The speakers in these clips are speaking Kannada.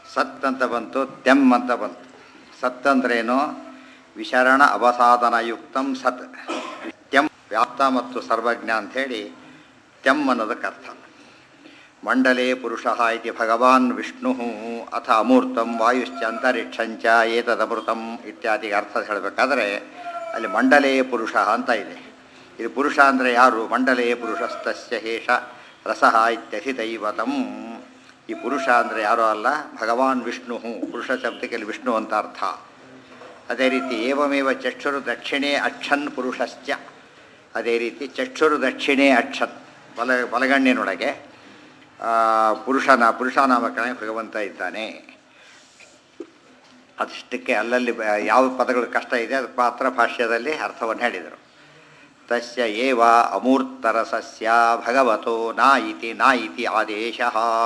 ಸತ್ ಅಂತ ಬಂತು ತೆಮ್ ಅಂತ ಬಂತು ಸತ್ ಅಂದ್ರೇನು ವಿಶರಣ ಅವಸಾಧನಯುಕ್ತಂ ಸತ್ ತ್ಯಂ ವ್ಯಾಪ್ತ ಮತ್ತು ಸರ್ವಜ್ಞ ಅಂಥೇಳಿ ತ್ಯಂ ಅನ್ನೋದಕ್ಕೆ ಅರ್ಥ ಮಂಡಲೇ ಪುರುಷ ಇತಿ ಭಗವಾನ್ ವಿಷ್ಣು ಅಥ ಅಮೂರ್ತಂ ವಾಯುಶ್ಚ ಅಂತರಿಕ್ಷಂಚ ಏತದಮೃತಂ ಇತ್ಯಾದಿ ಅರ್ಥ ಹೇಳಬೇಕಾದ್ರೆ ಅಲ್ಲಿ ಮಂಡಲೇ ಪುರುಷ ಅಂತ ಇದೆ ಇದು ಪುರುಷ ಅಂದರೆ ಯಾರು ಮಂಡಲೇ ಪುರುಷಸ್ತಸ್ಯ ಹೇಷ ರಸಃ ಇತ್ಯಧಿದೈವತಂ ಈ ಪುರುಷ ಅಂದರೆ ಯಾರೂ ಅಲ್ಲ ಭಗವಾನ್ ವಿಷ್ಣು ಪುರುಷ ಶಬ್ದಕ್ಕೆ ಇಲ್ಲಿ ವಿಷ್ಣು ಅಂತ ಅರ್ಥ ಅದೇ ರೀತಿ ಏವಮೇವ ಚಕ್ಷುರು ದಕ್ಷಿಣೆ ಅಕ್ಷನ್ ಪುರುಷಶ್ಚ ಅದೇ ರೀತಿ ಚಕ್ಷುರು ದಕ್ಷಿಣೆ ಅಕ್ಷನ್ ಬಲ ಬಲಗಣ್ಣಿನೊಳಗೆ ಆ, ಪುರುಷನ ಪುರುಷನಾಮಕನೇ ಭಗವಂತ ಇದ್ದಾನೆ ಅದಿಷ್ಟಕ್ಕೆ ಅಲ್ಲಲ್ಲಿ ಬ- ಯಾವ ಪದಗಳು ಕಷ್ಟ ಇದೆ ಅದಕ್ಕೆ ಮಾತ್ರ ಭಾಷ್ಯದಲ್ಲಿ ಅರ್ಥವನ್ನು ಹೇಳಿದರು ತಸ್ಯ ಏವ ಅಮೂರ್ತರಸಸ್ಯ ಭಗವತೋ ನಾ ಇತಿ ನಾ ಇತಿ ಆದೇಶ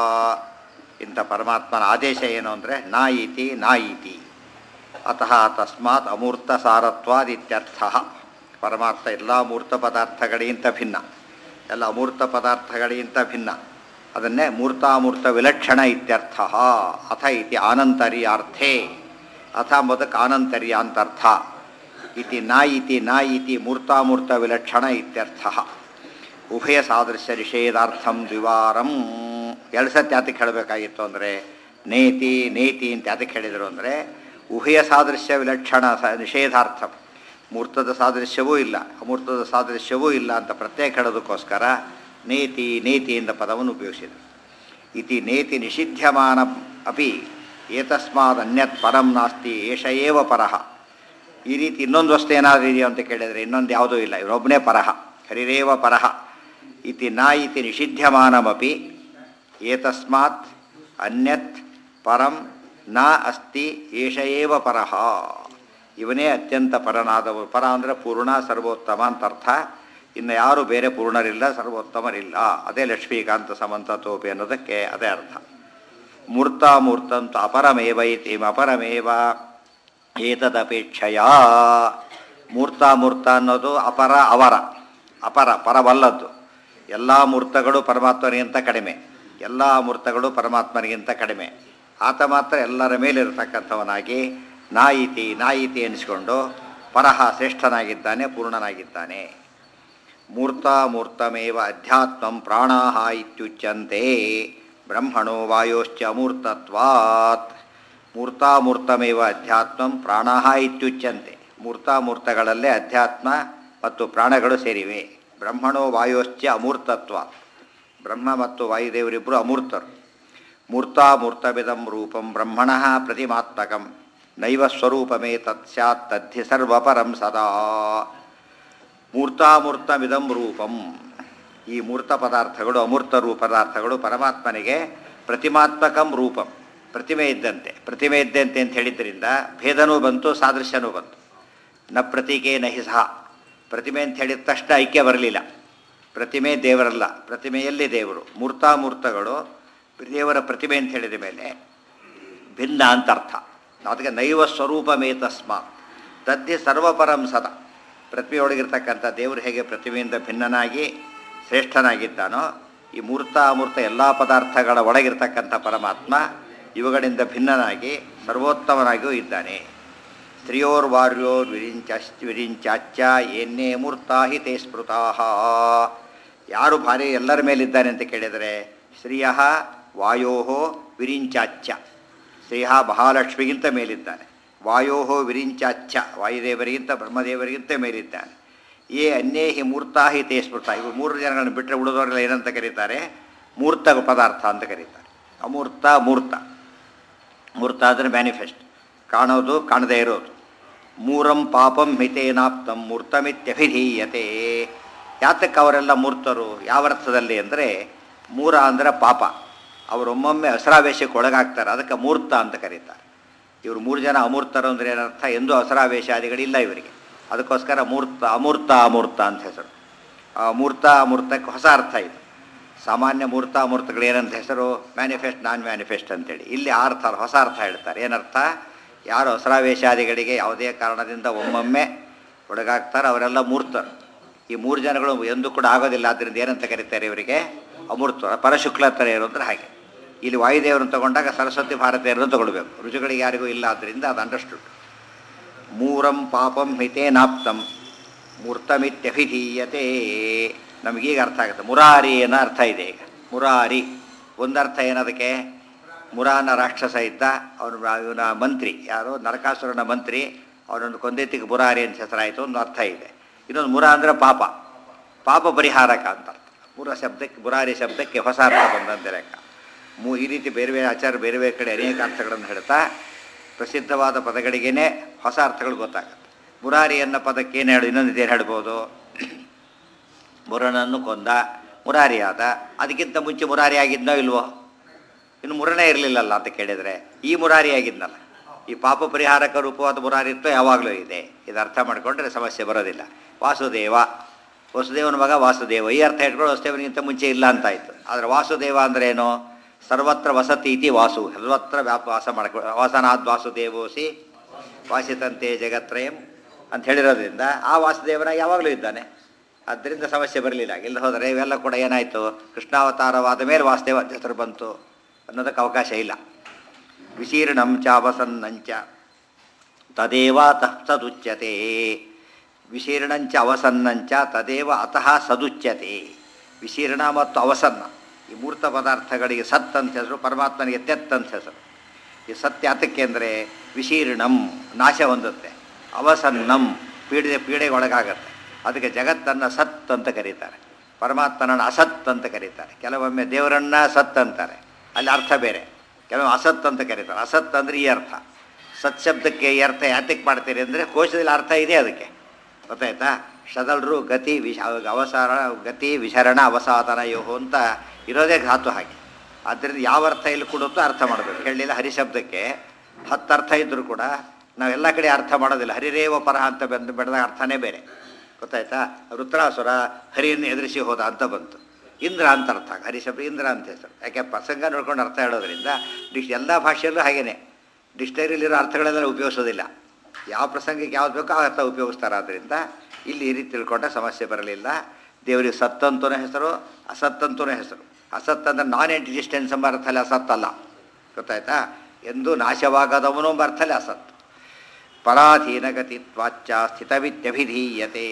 ಇಂಥ ಪರಮಾತ್ಮನ ಆದೇಶ ಏನು ಅಂದರೆ ನಾ ಇತಿ ನಾ ಇತಿ ಅತಃ ತಸ್ಮಾತ್ ಅಮೂರ್ತ ಸಾರತ್ವಾದಿತ್ಯರ್ಥ ಪರಮಾರ್ಥ ಎಲ್ಲ ಮೂರ್ತ ಪದಾರ್ಥಗಳಿಗಿಂತ ಭಿನ್ನ ಎಲ್ಲ ಅಮೂರ್ತ ಪದಾರ್ಥಗಳಿಗಿಂತ ಭಿನ್ನ ಅದನ್ನೇ ಮೂರ್ತಾಮೂರ್ತ ವಿಲಕ್ಷಣ ಇತ್ಯರ್ಥ ಅಥ ಇತಿ ಆನಂತರ್ಯಾರ್ಥೇ ಅಥ ಮೊದಕ್ ಆನಂತರ್ಯ ಅಂತರ್ಥ ಇತಿ ನಾ ಇತಿ ನಾ ಇತಿ ಮೂರ್ತಾಮೂರ್ತ ವಿಲಕ್ಷಣ ಇತ್ಯರ್ಥ ಉಭಯ ಸಾದೃಶ್ಯ ನಿಷೇಧಾರ್ಥಂ ದ್ವಿವಾರಂ ಎರಡು ಸತಿ ಯಾತಕ್ಕೆ ಹೇಳಬೇಕಾಗಿತ್ತು ಅಂದರೆ ನೇತಿ ನೇತಿ ಅಂತ ಯಾತಕ್ಕೆ ಹೇಳಿದರು ಅಂದರೆ ಉಭಯ ಸಾದೃಶ್ಯ ವಿಲಕ್ಷಣ ಸ ನಿಷೇಧಾರ್ಥಂ ಮೂರ್ತದ ಸಾದೃಶ್ಯವೂ ಇಲ್ಲ ಅಮೂರ್ತದ ಸಾದೃಶ್ಯವೂ ಇಲ್ಲ ಅಂತ ಪ್ರತ್ಯೇಕ ಹೇಳೋದಕ್ಕೋಸ್ಕರ ನೇತಿ ನೇತಿ ಎಂದ ಪದವನ್ನು ಉಪಯೋಗಿಸಿದರು ಇತಿ ನೇತಿ ನಿಷಿಧ್ಯಮಾನ ಅಪಿ ಏತಸ್ಮಾದ್ ಅನ್ಯತ್ ಪರಂ ನಾಸ್ತಿ ಏಷ ಏವ ಪರಃ ಈ ರೀತಿ ಇನ್ನೊಂದು ವಸ್ತು ಏನಾದರೂ ಇದೆಯೋ ಅಂತ ಕೇಳಿದರೆ ಇನ್ನೊಂದು ಯಾವುದೂ ಇಲ್ಲ ಇವರೊಬ್ಬನೇ ಪರಹ ಹರಿರೇವ ಪರಹ ಇತಿ ನಾ ಇತಿ ನಿಷಿಧ್ಯಮಾನಮಪಿ ಏತಸ್ಮಾತ್ ಅನ್ಯತ್ ಪರಂ ನ ಅಸ್ತಿ ಏಷ ಏವ ಪರಹ ಇವನೇ ಅತ್ಯಂತ ಪರನಾದವರು ಪರ ಅಂದರೆ ಪೂರ್ಣ ಸರ್ವೋತ್ತಮ ಅಂತ ಅರ್ಥ ಇನ್ನು ಯಾರು ಬೇರೆ ಪೂರ್ಣರಿಲ್ಲ ಸರ್ವೋತ್ತಮರಿಲ್ಲ ಅದೇ ಲಕ್ಷ್ಮೀಕಾಂತ ಸಮಂತತೋಪಿ ಅನ್ನೋದಕ್ಕೆ ಅದೇ ಅರ್ಥ ಮೂರ್ತಾಮೂರ್ತಂತು ಅಪರಮೇವ ಇತಿ ಅಪರಮೇವ ಏತದಪೇಕ್ಷೆಯ ಮೂರ್ತಾಮೂರ್ತ ಅನ್ನೋದು ಅಪರ ಅವರ ಅಪರ ಪರವಲ್ಲದ್ದು ಎಲ್ಲ ಮೂರ್ತಗಳು ಪರಮಾತ್ಮನಿಗಿಂತ ಕಡಿಮೆ ಎಲ್ಲ ಮೂರ್ತಗಳು ಪರಮಾತ್ಮನಿಗಿಂತ ಕಡಿಮೆ ಆತ ಮಾತ್ರ ಎಲ್ಲರ ಮೇಲಿರತಕ್ಕಂಥವನಾಗಿ ನಾಯಿತಿ ನಾಯಿತಿ ಎನಿಸ್ಕೊಂಡು ಪರಹ ಶ್ರೇಷ್ಠನಾಗಿದ್ದಾನೆ ಪೂರ್ಣನಾಗಿದ್ದಾನೆ ಮೂರ್ತಾಮೂರ್ತಮೇವ ಅಧ್ಯಾತ್ಮಂ ಪ್ರಾಣಾಹ ಇತ್ಯುಚ್ಯಂತೆ ಬ್ರಹ್ಮಣೋ ವಾಯೋಶ್ಚ ಅಮೂರ್ತತ್ವಾತ್ ಮೂರ್ತಾಮೂರ್ತಮೇವ ಅಧ್ಯಾತ್ಮಂ ಪ್ರಾಣಾಹ ಇತ್ಯುಚ್ಯಂತೆ ಮೂರ್ತಾಮೂರ್ತಗಳಲ್ಲೇ ಅಧ್ಯಾತ್ಮ ಮತ್ತು ಪ್ರಾಣಗಳು ಸೇರಿವೆ ಬ್ರಹ್ಮಣೋ ವಾಯೋಶ್ಚ ಅಮೂರ್ತತ್ವ ಬ್ರಹ್ಮ ಮತ್ತು ವಾಯುದೇವರಿಬ್ಬರು ಅಮೂರ್ತರು ಮೂರ್ತಾಮೂರ್ತವಿದಂ ರೂಪಂ ಬ್ರಹ್ಮಣಃ ಪ್ರತಿಮಾತ್ಮಕಂ ನೈವ ಸ್ವರೂಪಮೇ ತತ್ ಸ್ಯಾತ್ ತದ್ಧಿ ಸರ್ವಪರಂ ಸದಾ ಮೂರ್ತಾಮೂರ್ತಮಿದಂ ರೂಪಂ ಈ ಮೂರ್ತ ಪದಾರ್ಥಗಳು ಅಮೂರ್ತ ರೂಪ ಪದಾರ್ಥಗಳು ಪರಮಾತ್ಮನಿಗೆ ಪ್ರತಿಮಾತ್ಮಕಂ ರೂಪಂ ಪ್ರತಿಮೆ ಇದ್ದಂತೆ ಪ್ರತಿಮೆ ಇದ್ದಂತೆ ಅಂತ ಹೇಳಿದ್ದರಿಂದ ಭೇದನೂ ಬಂತು ಸಾದೃಶ್ಯನೂ ಬಂತು ನ ಪ್ರತೀಕೆ ನಹಿ ಸಹ ಪ್ರತಿಮೆ ಅಂತ ಹೇಳಿದ ತಕ್ಷಣ ಐಕ್ಯ ಬರಲಿಲ್ಲ ಪ್ರತಿಮೆ ದೇವರಲ್ಲ ಪ್ರತಿಮೆಯಲ್ಲಿ ದೇವರು ಮೂರ್ತಾಮೂರ್ತಗಳು ದೇವರ ಪ್ರತಿಮೆ ಅಂತ ಹೇಳಿದ ಮೇಲೆ ಭಿನ್ನ ಅಂತ ಅರ್ಥ ಅದಕ್ಕೆ ನೈವ ಸ್ವರೂಪಮೇ ತಸ್ಮಾತ್ ತದ್ದಿ ಸರ್ವಪರಂ ಸದ ಪ್ರತಿಮೆಯೊಳಗಿರ್ತಕ್ಕಂಥ ದೇವರು ಹೇಗೆ ಪ್ರತಿಮೆಯಿಂದ ಭಿನ್ನನಾಗಿ ಶ್ರೇಷ್ಠನಾಗಿದ್ದಾನೋ ಈ ಮೂರ್ತ ಅಮೂರ್ತ ಎಲ್ಲ ಪದಾರ್ಥಗಳ ಒಳಗಿರ್ತಕ್ಕಂಥ ಪರಮಾತ್ಮ ಇವುಗಳಿಂದ ಭಿನ್ನನಾಗಿ ಸರ್ವೋತ್ತಮನಾಗಿಯೂ ಇದ್ದಾನೆ ಸ್ತ್ರೀಯೋರ್ವಾರ್ಯೋರ್ ವಿರಿಂಚ ವಿರಿಂಚಾಚ್ಚ ಏನೇ ಮೂರ್ತಾ ಹಿ ತೇ ಸ್ಮೃತಾ ಯಾರು ಭಾರಿ ಎಲ್ಲರ ಮೇಲಿದ್ದಾನೆ ಅಂತ ಕೇಳಿದರೆ ಶ್ರೀಯ ವಾಯೋ ವಿರಿಂಚಾಚ್ಚ ಶ್ರೀಯ ಮಹಾಲಕ್ಷ್ಮಿಗಿಂತ ಮೇಲಿದ್ದಾನೆ ವಾಯೋ ವಿರಿಂಚಾಚ್ಚ ವಾಯುದೇವರಿಗಿಂತ ಬ್ರಹ್ಮದೇವರಿಗಿಂತ ಮೇಲಿದ್ದಾನೆ ಏ ಅನ್ಯೇ ಹಿ ಮೂರ್ತಾ ಹಿ ತೇ ಸ್ಮೃತ ಇವು ಮೂರು ಜನಗಳನ್ನು ಬಿಟ್ಟರೆ ಉಳಿದವರೆಲ್ಲ ಏನಂತ ಕರೀತಾರೆ ಮೂರ್ತ ಪದಾರ್ಥ ಅಂತ ಕರೀತಾರೆ ಅಮೂರ್ತ ಮೂರ್ತ ಮೂರ್ತ ಅಂದರೆ ಮ್ಯಾನಿಫೆಸ್ಟ್ ಕಾಣೋದು ಕಾಣದೇ ಇರೋದು ಮೂರಂ ಪಾಪಂ ಮಿತೇನಾಪ್ತಂ ಮೂರ್ತಮಿತ್ಯಭಿಧೀಯತೆ ಯಾತಕ್ಕೆ ಅವರೆಲ್ಲ ಮೂರ್ತರು ಯಾವ ಅರ್ಥದಲ್ಲಿ ಅಂದರೆ ಮೂರ ಅಂದರೆ ಪಾಪ ಅವರೊಮ್ಮೊಮ್ಮೆ ಅಸರಾವೇಶಕ್ಕೆ ಒಳಗಾಗ್ತಾರೆ ಅದಕ್ಕೆ ಮೂರ್ತ ಅಂತ ಕರೀತಾರೆ ಇವರು ಮೂರು ಜನ ಅಮೂರ್ತರು ಅಂದರೆ ಏನರ್ಥ ಎಂದೂ ಅಸರಾವೇಶಾದಿಗಳಿಲ್ಲ ಇವರಿಗೆ ಅದಕ್ಕೋಸ್ಕರ ಮೂರ್ತ ಅಮೂರ್ತ ಅಮೂರ್ತ ಅಂತ ಹೆಸರು ಆ ಮೂರ್ತ ಅಮೂರ್ತಕ್ಕೆ ಹೊಸ ಅರ್ಥ ಇದು ಸಾಮಾನ್ಯ ಮೂರ್ತ ಅಮೂರ್ತಗಳು ಏನಂತ ಹೆಸರು ಮ್ಯಾನಿಫೆಸ್ಟ್ ನಾನ್ ಮ್ಯಾನಿಫೆಸ್ಟ್ ಅಂತೇಳಿ ಇಲ್ಲಿ ಆ ಅರ್ಥ ಹೊಸ ಅರ್ಥ ಹೇಳ್ತಾರೆ ಏನರ್ಥ ಯಾರು ಅಸರಾವೇಶಾದಿಗಳಿಗೆ ಯಾವುದೇ ಕಾರಣದಿಂದ ಒಮ್ಮೊಮ್ಮೆ ಒಳಗಾಗ್ತಾರೆ ಅವರೆಲ್ಲ ಮೂರ್ತರು ಈ ಮೂರು ಜನಗಳು ಎಂದೂ ಕೂಡ ಆಗೋದಿಲ್ಲ ಆದ್ದರಿಂದ ಏನಂತ ಕರೀತಾರೆ ಇವರಿಗೆ ಅಮೂರ್ತ ಪರಶುಕ್ಲ ಥರ ಇರೋದ್ರೆ ಹಾಗೆ ಇಲ್ಲಿ ವಾಯುದೇವರನ್ನು ತಗೊಂಡಾಗ ಸರಸ್ವತಿ ಭಾರತೀಯರನ್ನು ತಗೊಳ್ಬೇಕು ರುಚಿಗಳಿಗೆ ಯಾರಿಗೂ ಇಲ್ಲ ಆದ್ದರಿಂದ ಅದು ಅಂಡರ್ಸ್ಟುಡ್ ಮೂರಂ ಪಾಪಂ ಹಿತೇನಾಪ್ತಂ ಮೂರ್ತಮಿತ್ಯಭಿಧೀಯತೆ ನಮಗೀಗ ಅರ್ಥ ಆಗುತ್ತೆ ಮುರಾರಿ ಅನ್ನೋ ಅರ್ಥ ಇದೆ ಈಗ ಮುರಾರಿ ಒಂದರ್ಥ ಏನದಕ್ಕೆ ಮುರಾನ ರಾಕ್ಷಸ ಇದ್ದ ಅವನು ಇವನ ಮಂತ್ರಿ ಯಾರು ನರಕಾಸುರನ ಮಂತ್ರಿ ಅವನೊಂದು ಕೊಂದೆತ್ತಿಗೆ ಮುರಾರಿ ಅಂತ ಹೆಸರಾಯಿತು ಒಂದು ಅರ್ಥ ಇದೆ ಇನ್ನೊಂದು ಮುರ ಅಂದರೆ ಪಾಪ ಪಾಪ ಪರಿಹಾರಕ ಅಂತ ಅರ್ಥ ಮುರ ಶಬ್ದಕ್ಕೆ ಮುರಾರಿ ಶಬ್ದಕ್ಕೆ ಹೊಸ ಅರ್ಥ ಬಂದಂತೆ ಲೆಕ್ಕ ಮೂ ಈ ರೀತಿ ಬೇರೆ ಬೇರೆ ಆಚಾರ ಬೇರೆ ಬೇರೆ ಕಡೆ ಅನೇಕ ಅರ್ಥಗಳನ್ನು ಹೇಳ್ತಾ ಪ್ರಸಿದ್ಧವಾದ ಪದಗಳಿಗೇನೆ ಹೊಸ ಅರ್ಥಗಳು ಗೊತ್ತಾಗುತ್ತೆ ಮುರಾರಿ ಅನ್ನೋ ಪದಕ್ಕೆ ಏನು ಹೇಳು ಇನ್ನೊಂದು ಏನು ಹೇಳ್ಬೋದು ಮುರನನ್ನು ಕೊಂದ ಮುರಾರಿಯಾದ ಅದಕ್ಕಿಂತ ಮುಂಚೆ ಮುರಾರಿ ಆಗಿದ್ನೋ ಇಲ್ವೋ ಇನ್ನು ಮುರನೇ ಇರಲಿಲ್ಲಲ್ಲ ಅಂತ ಕೇಳಿದರೆ ಈ ಮುರಾರಿ ಆಗಿದ್ನಲ್ಲ ಈ ಪಾಪ ಪರಿಹಾರಕ ರೂಪವಾದ ಮುರಾರಿತ್ವ ಯಾವಾಗಲೂ ಇದೆ ಇದು ಅರ್ಥ ಮಾಡಿಕೊಂಡ್ರೆ ಸಮಸ್ಯೆ ಬರೋದಿಲ್ಲ ವಾಸುದೇವ ವಸುದೇವನ ಮಗ ವಾಸುದೇವ ಈ ಅರ್ಥ ಇಟ್ಕೊಂಡು ವಸುದೇವನಿಗಿಂತ ಮುಂಚೆ ಇಲ್ಲ ಅಂತಾಯಿತು ಆದರೆ ವಾಸುದೇವ ಅಂದ್ರೆ ಏನು ಸರ್ವತ್ರ ವಸತಿ ಇತಿ ವಾಸು ಸರ್ವತ್ರ ವ್ಯಾಪ ವಾಸ ಮಾಡ್ಕೊ ವಾಸನಾದ್ ವಾಸುದೇವೋಸಿ ವಾಸಿತಂತೆ ಜಗತ್ರಯಂ ಅಂತ ಹೇಳಿರೋದ್ರಿಂದ ಆ ವಾಸುದೇವನ ಯಾವಾಗಲೂ ಇದ್ದಾನೆ ಅದರಿಂದ ಸಮಸ್ಯೆ ಬರಲಿಲ್ಲ ಇಲ್ಲಿ ಹೋದರೆ ಇವೆಲ್ಲ ಕೂಡ ಏನಾಯಿತು ಕೃಷ್ಣಾವತಾರವಾದ ಮೇಲೆ ವಾಸುದೇವ ಅಂತ ಹೆಸರು ಬಂತು ಅನ್ನೋದಕ್ಕೆ ಅವಕಾಶ ಇಲ್ಲ ವಿಶೀರ್ಣಂ ಚಾವಸನ್ನಂಚ ತದೇವ ಅತಃ ಸದುಚ್ಯತೆ ವಿಶೀರ್ಣಂಚ ಅವಸನ್ನಂಚ ತದೇವ ಅತಃ ಸದುಚ್ಯತೆ ವಿಶೀರ್ಣ ಮತ್ತು ಅವಸನ್ನ ಈ ಮೂರ್ತ ಪದಾರ್ಥಗಳಿಗೆ ಸತ್ ಅಂತ ಹೆಸರು ಪರಮಾತ್ಮನಿಗೆ ತೆತ್ ಅಂತ ಹೆಸರು ಈ ಸತ್ಯ ಯಾತಕ್ಕೆ ಅಂದರೆ ವಿಶೀರ್ಣಂ ನಾಶ ಹೊಂದುತ್ತೆ ಅವಸನ್ನಂ ಪೀಡೆ ಪೀಡೆಗೆ ಒಳಗಾಗತ್ತೆ ಅದಕ್ಕೆ ಜಗತ್ತನ್ನು ಸತ್ ಅಂತ ಕರೀತಾರೆ ಪರಮಾತ್ಮನನ್ನು ಅಸತ್ ಅಂತ ಕರೀತಾರೆ ಕೆಲವೊಮ್ಮೆ ದೇವರನ್ನ ಸತ್ ಅಂತಾರೆ ಅಲ್ಲಿ ಅರ್ಥ ಬೇರೆ ಕೆಲವೊಮ್ಮೆ ಅಸತ್ ಅಂತ ಕರೀತಾರೆ ಅಸತ್ ಅಂದರೆ ಈ ಅರ್ಥ ಸತ್ ಶಬ್ದಕ್ಕೆ ಈ ಅರ್ಥ ಯಾತಕ್ಕೆ ಮಾಡ್ತೀರಿ ಅಂದರೆ ಕೋಶದಲ್ಲಿ ಅರ್ಥ ಇದೆ ಅದಕ್ಕೆ ಗೊತ್ತಾಯ್ತಾ ಶದಲ್ರು ಗತಿ ವಿಶ ಅವಸಾರ ಗತಿ ವಿಶರಣ ಅವಸಾದನ ಯೋಹೋ ಅಂತ ಇರೋದೇ ಧಾತು ಹಾಗೆ ಆದ್ದರಿಂದ ಯಾವ ಅರ್ಥ ಇಲ್ಲಿ ಕೊಡುತ್ತೋ ಅರ್ಥ ಮಾಡಬೇಕು ಹೇಳಲಿಲ್ಲ ಹರಿಶಬ್ದಕ್ಕೆ ಹತ್ತು ಅರ್ಥ ಇದ್ದರೂ ಕೂಡ ನಾವೆಲ್ಲ ಕಡೆ ಅರ್ಥ ಮಾಡೋದಿಲ್ಲ ಹರಿರೇವ ಪರಹ ಅಂತ ಬಂದು ಬೆಳೆದಾಗ ಅರ್ಥನೇ ಬೇರೆ ಗೊತ್ತಾಯ್ತಾ ವೃತ್ರಾಸುರ ಹರಿಯನ್ನು ಎದುರಿಸಿ ಹೋದ ಅಂತ ಬಂತು ಇಂದ್ರ ಅಂತ ಅರ್ಥ ಹರಿಶಬ್ದ ಇಂದ್ರ ಅಂತ ಹೆಸರು ಯಾಕೆ ಪ್ರಸಂಗ ನೋಡ್ಕೊಂಡು ಅರ್ಥ ಹೇಳೋದ್ರಿಂದ ಡಿಶ್ ಎಲ್ಲ ಭಾಷೆಯಲ್ಲೂ ಹಾಗೇನೆ ಡಿಕ್ಷನರಿಲಿರೋ ಅರ್ಥಗಳೆಲ್ಲ ಉಪಯೋಗಿಸೋದಿಲ್ಲ ಯಾವ ಪ್ರಸಂಗಕ್ಕೆ ಯಾವ್ದು ಬೇಕೋ ಆ ಅರ್ಥ ಉಪಯೋಗಿಸ್ತಾರೆ ಆದ್ದರಿಂದ ಇಲ್ಲಿ ಈ ರೀತಿ ತಿಳ್ಕೊಂಡ್ರೆ ಸಮಸ್ಯೆ ಬರಲಿಲ್ಲ ದೇವರಿಗೆ ಸತ್ತಂತನೇ ಹೆಸರು ಅಸತ್ತಂತನೇ ಹೆಸರು ಅಸತ್ ಅಂದರೆ ನಾನ್ ಎಕ್ಸಿಸ್ಟೆನ್ಸ್ ಎಂಬ ಅರ್ಥದಲ್ಲಿ ಅಸತ್ ಅಲ್ಲ ಗೊತ್ತಾಯ್ತಾ ಎಂದು ನಾಶವಾಗದವನು ಎಂಬ ಅರ್ಥದಲ್ಲಿ ಅಸತ್ ಪರಾಧೀನಗತಿತ್ವಾಚ್ಚ ಸ್ಥಿತವಿತ್ಯಭಿಧೀಯತೆ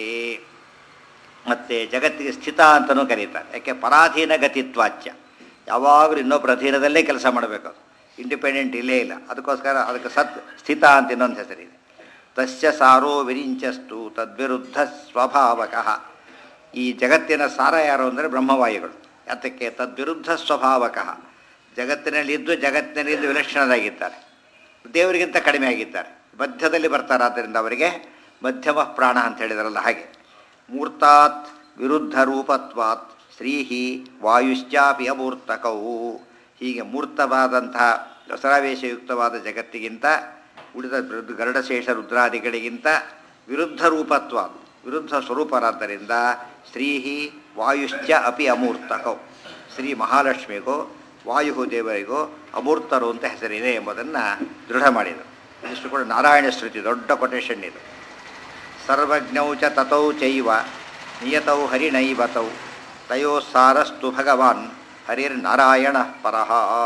ಮತ್ತು ಜಗತ್ತಿಗೆ ಸ್ಥಿತ ಅಂತಲೂ ಕರೀತಾರೆ ಯಾಕೆ ಪರಾಧೀನ ಗತಿತ್ವಾಚ್ಯ ಯಾವಾಗಲೂ ಇನ್ನೊಬ್ಬರ ಅಧೀನದಲ್ಲೇ ಕೆಲಸ ಮಾಡಬೇಕು ಅದು ಇಂಡಿಪೆಂಡೆಂಟ್ ಇಲ್ಲೇ ಇಲ್ಲ ಅದಕ್ಕೋಸ್ಕರ ಅದಕ್ಕೆ ಸತ್ ಸ್ಥಿತ ಅಂತ ಇನ್ನೊಂದು ಹೆಸರಿದೆ ತಸ್ಯ ಸಾರೋ ವಿರಿಂಚಸ್ತು ತದ್ವಿರುದ್ಧ ಸ್ವಭಾವಕಃ ಈ ಜಗತ್ತಿನ ಸಾರ ಯಾರು ಅಂದರೆ ಬ್ರಹ್ಮವಾಯುಗಳು ಯಾತಕ್ಕೆ ತದ್ವಿರುದ್ಧ ಸ್ವಭಾವಕಃ ಜಗತ್ತಿನಲ್ಲಿದ್ದು ಜಗತ್ತಿನಲ್ಲಿದ್ದು ವಿಲಕ್ಷಣರಾಗಿದ್ದಾರೆ ದೇವರಿಗಿಂತ ಕಡಿಮೆ ಆಗಿದ್ದಾರೆ ಮಧ್ಯದಲ್ಲಿ ಬರ್ತಾರೆ ಆದ್ದರಿಂದ ಅವರಿಗೆ ಮಧ್ಯಮ ಪ್ರಾಣ ಅಂತ ಹೇಳಿದಾರಲ್ಲ ಹಾಗೆ ಮೂರ್ತಾತ್ ವಿರುದ್ಧ ರೂಪತ್ವಾತ್ ಶ್ರೀಹಿ ವಾಯುಶ್ಚಾಪಿ ಅಮೂರ್ತಕವು ಹೀಗೆ ಮೂರ್ತವಾದಂತಹ ದಸರಾವೇಶಯುಕ್ತವಾದ ಜಗತ್ತಿಗಿಂತ ಉಳಿದ ರುದ್- ಗರುಡಶೇಷ ರುದ್ರಾದಿಗಳಿಗಿಂತ ವಿರುದ್ಧ ರೂಪತ್ವ ವಿರುದ್ಧ ಸ್ವರೂಪರಾದ್ದರಿಂದ ಶ್ರೀಹಿ ವಾಯುಶ್ಚ ಅಪಿ ಅಮೂರ್ತಕವು ಶ್ರೀ ಮಹಾಲಕ್ಷ್ಮಿಗೂ ವಾಯು ದೇವರಿಗೂ ಅಮೂರ್ತರು ಅಂತ ಹೆಸರಿದೆ ಎಂಬುದನ್ನು ದೃಢ ಮಾಡಿದರು ಇಷ್ಟು ಕೂಡ ನಾರಾಯಣ ಶ್ರುತಿ ದೊಡ್ಡ ಕೊಟೇಶನ್ ಇದು ಸರ್ವಜ್ಞೌ ಚ ತತೌ ಚೈವ ನಿಯತೌ ಹರಿಣೈವತೌ ತಯೋಸ್ಸಾರಸ್ತು ಭಗವಾನ್ ಹರಿರ್ನಾರಾಯಣ ಪರಃ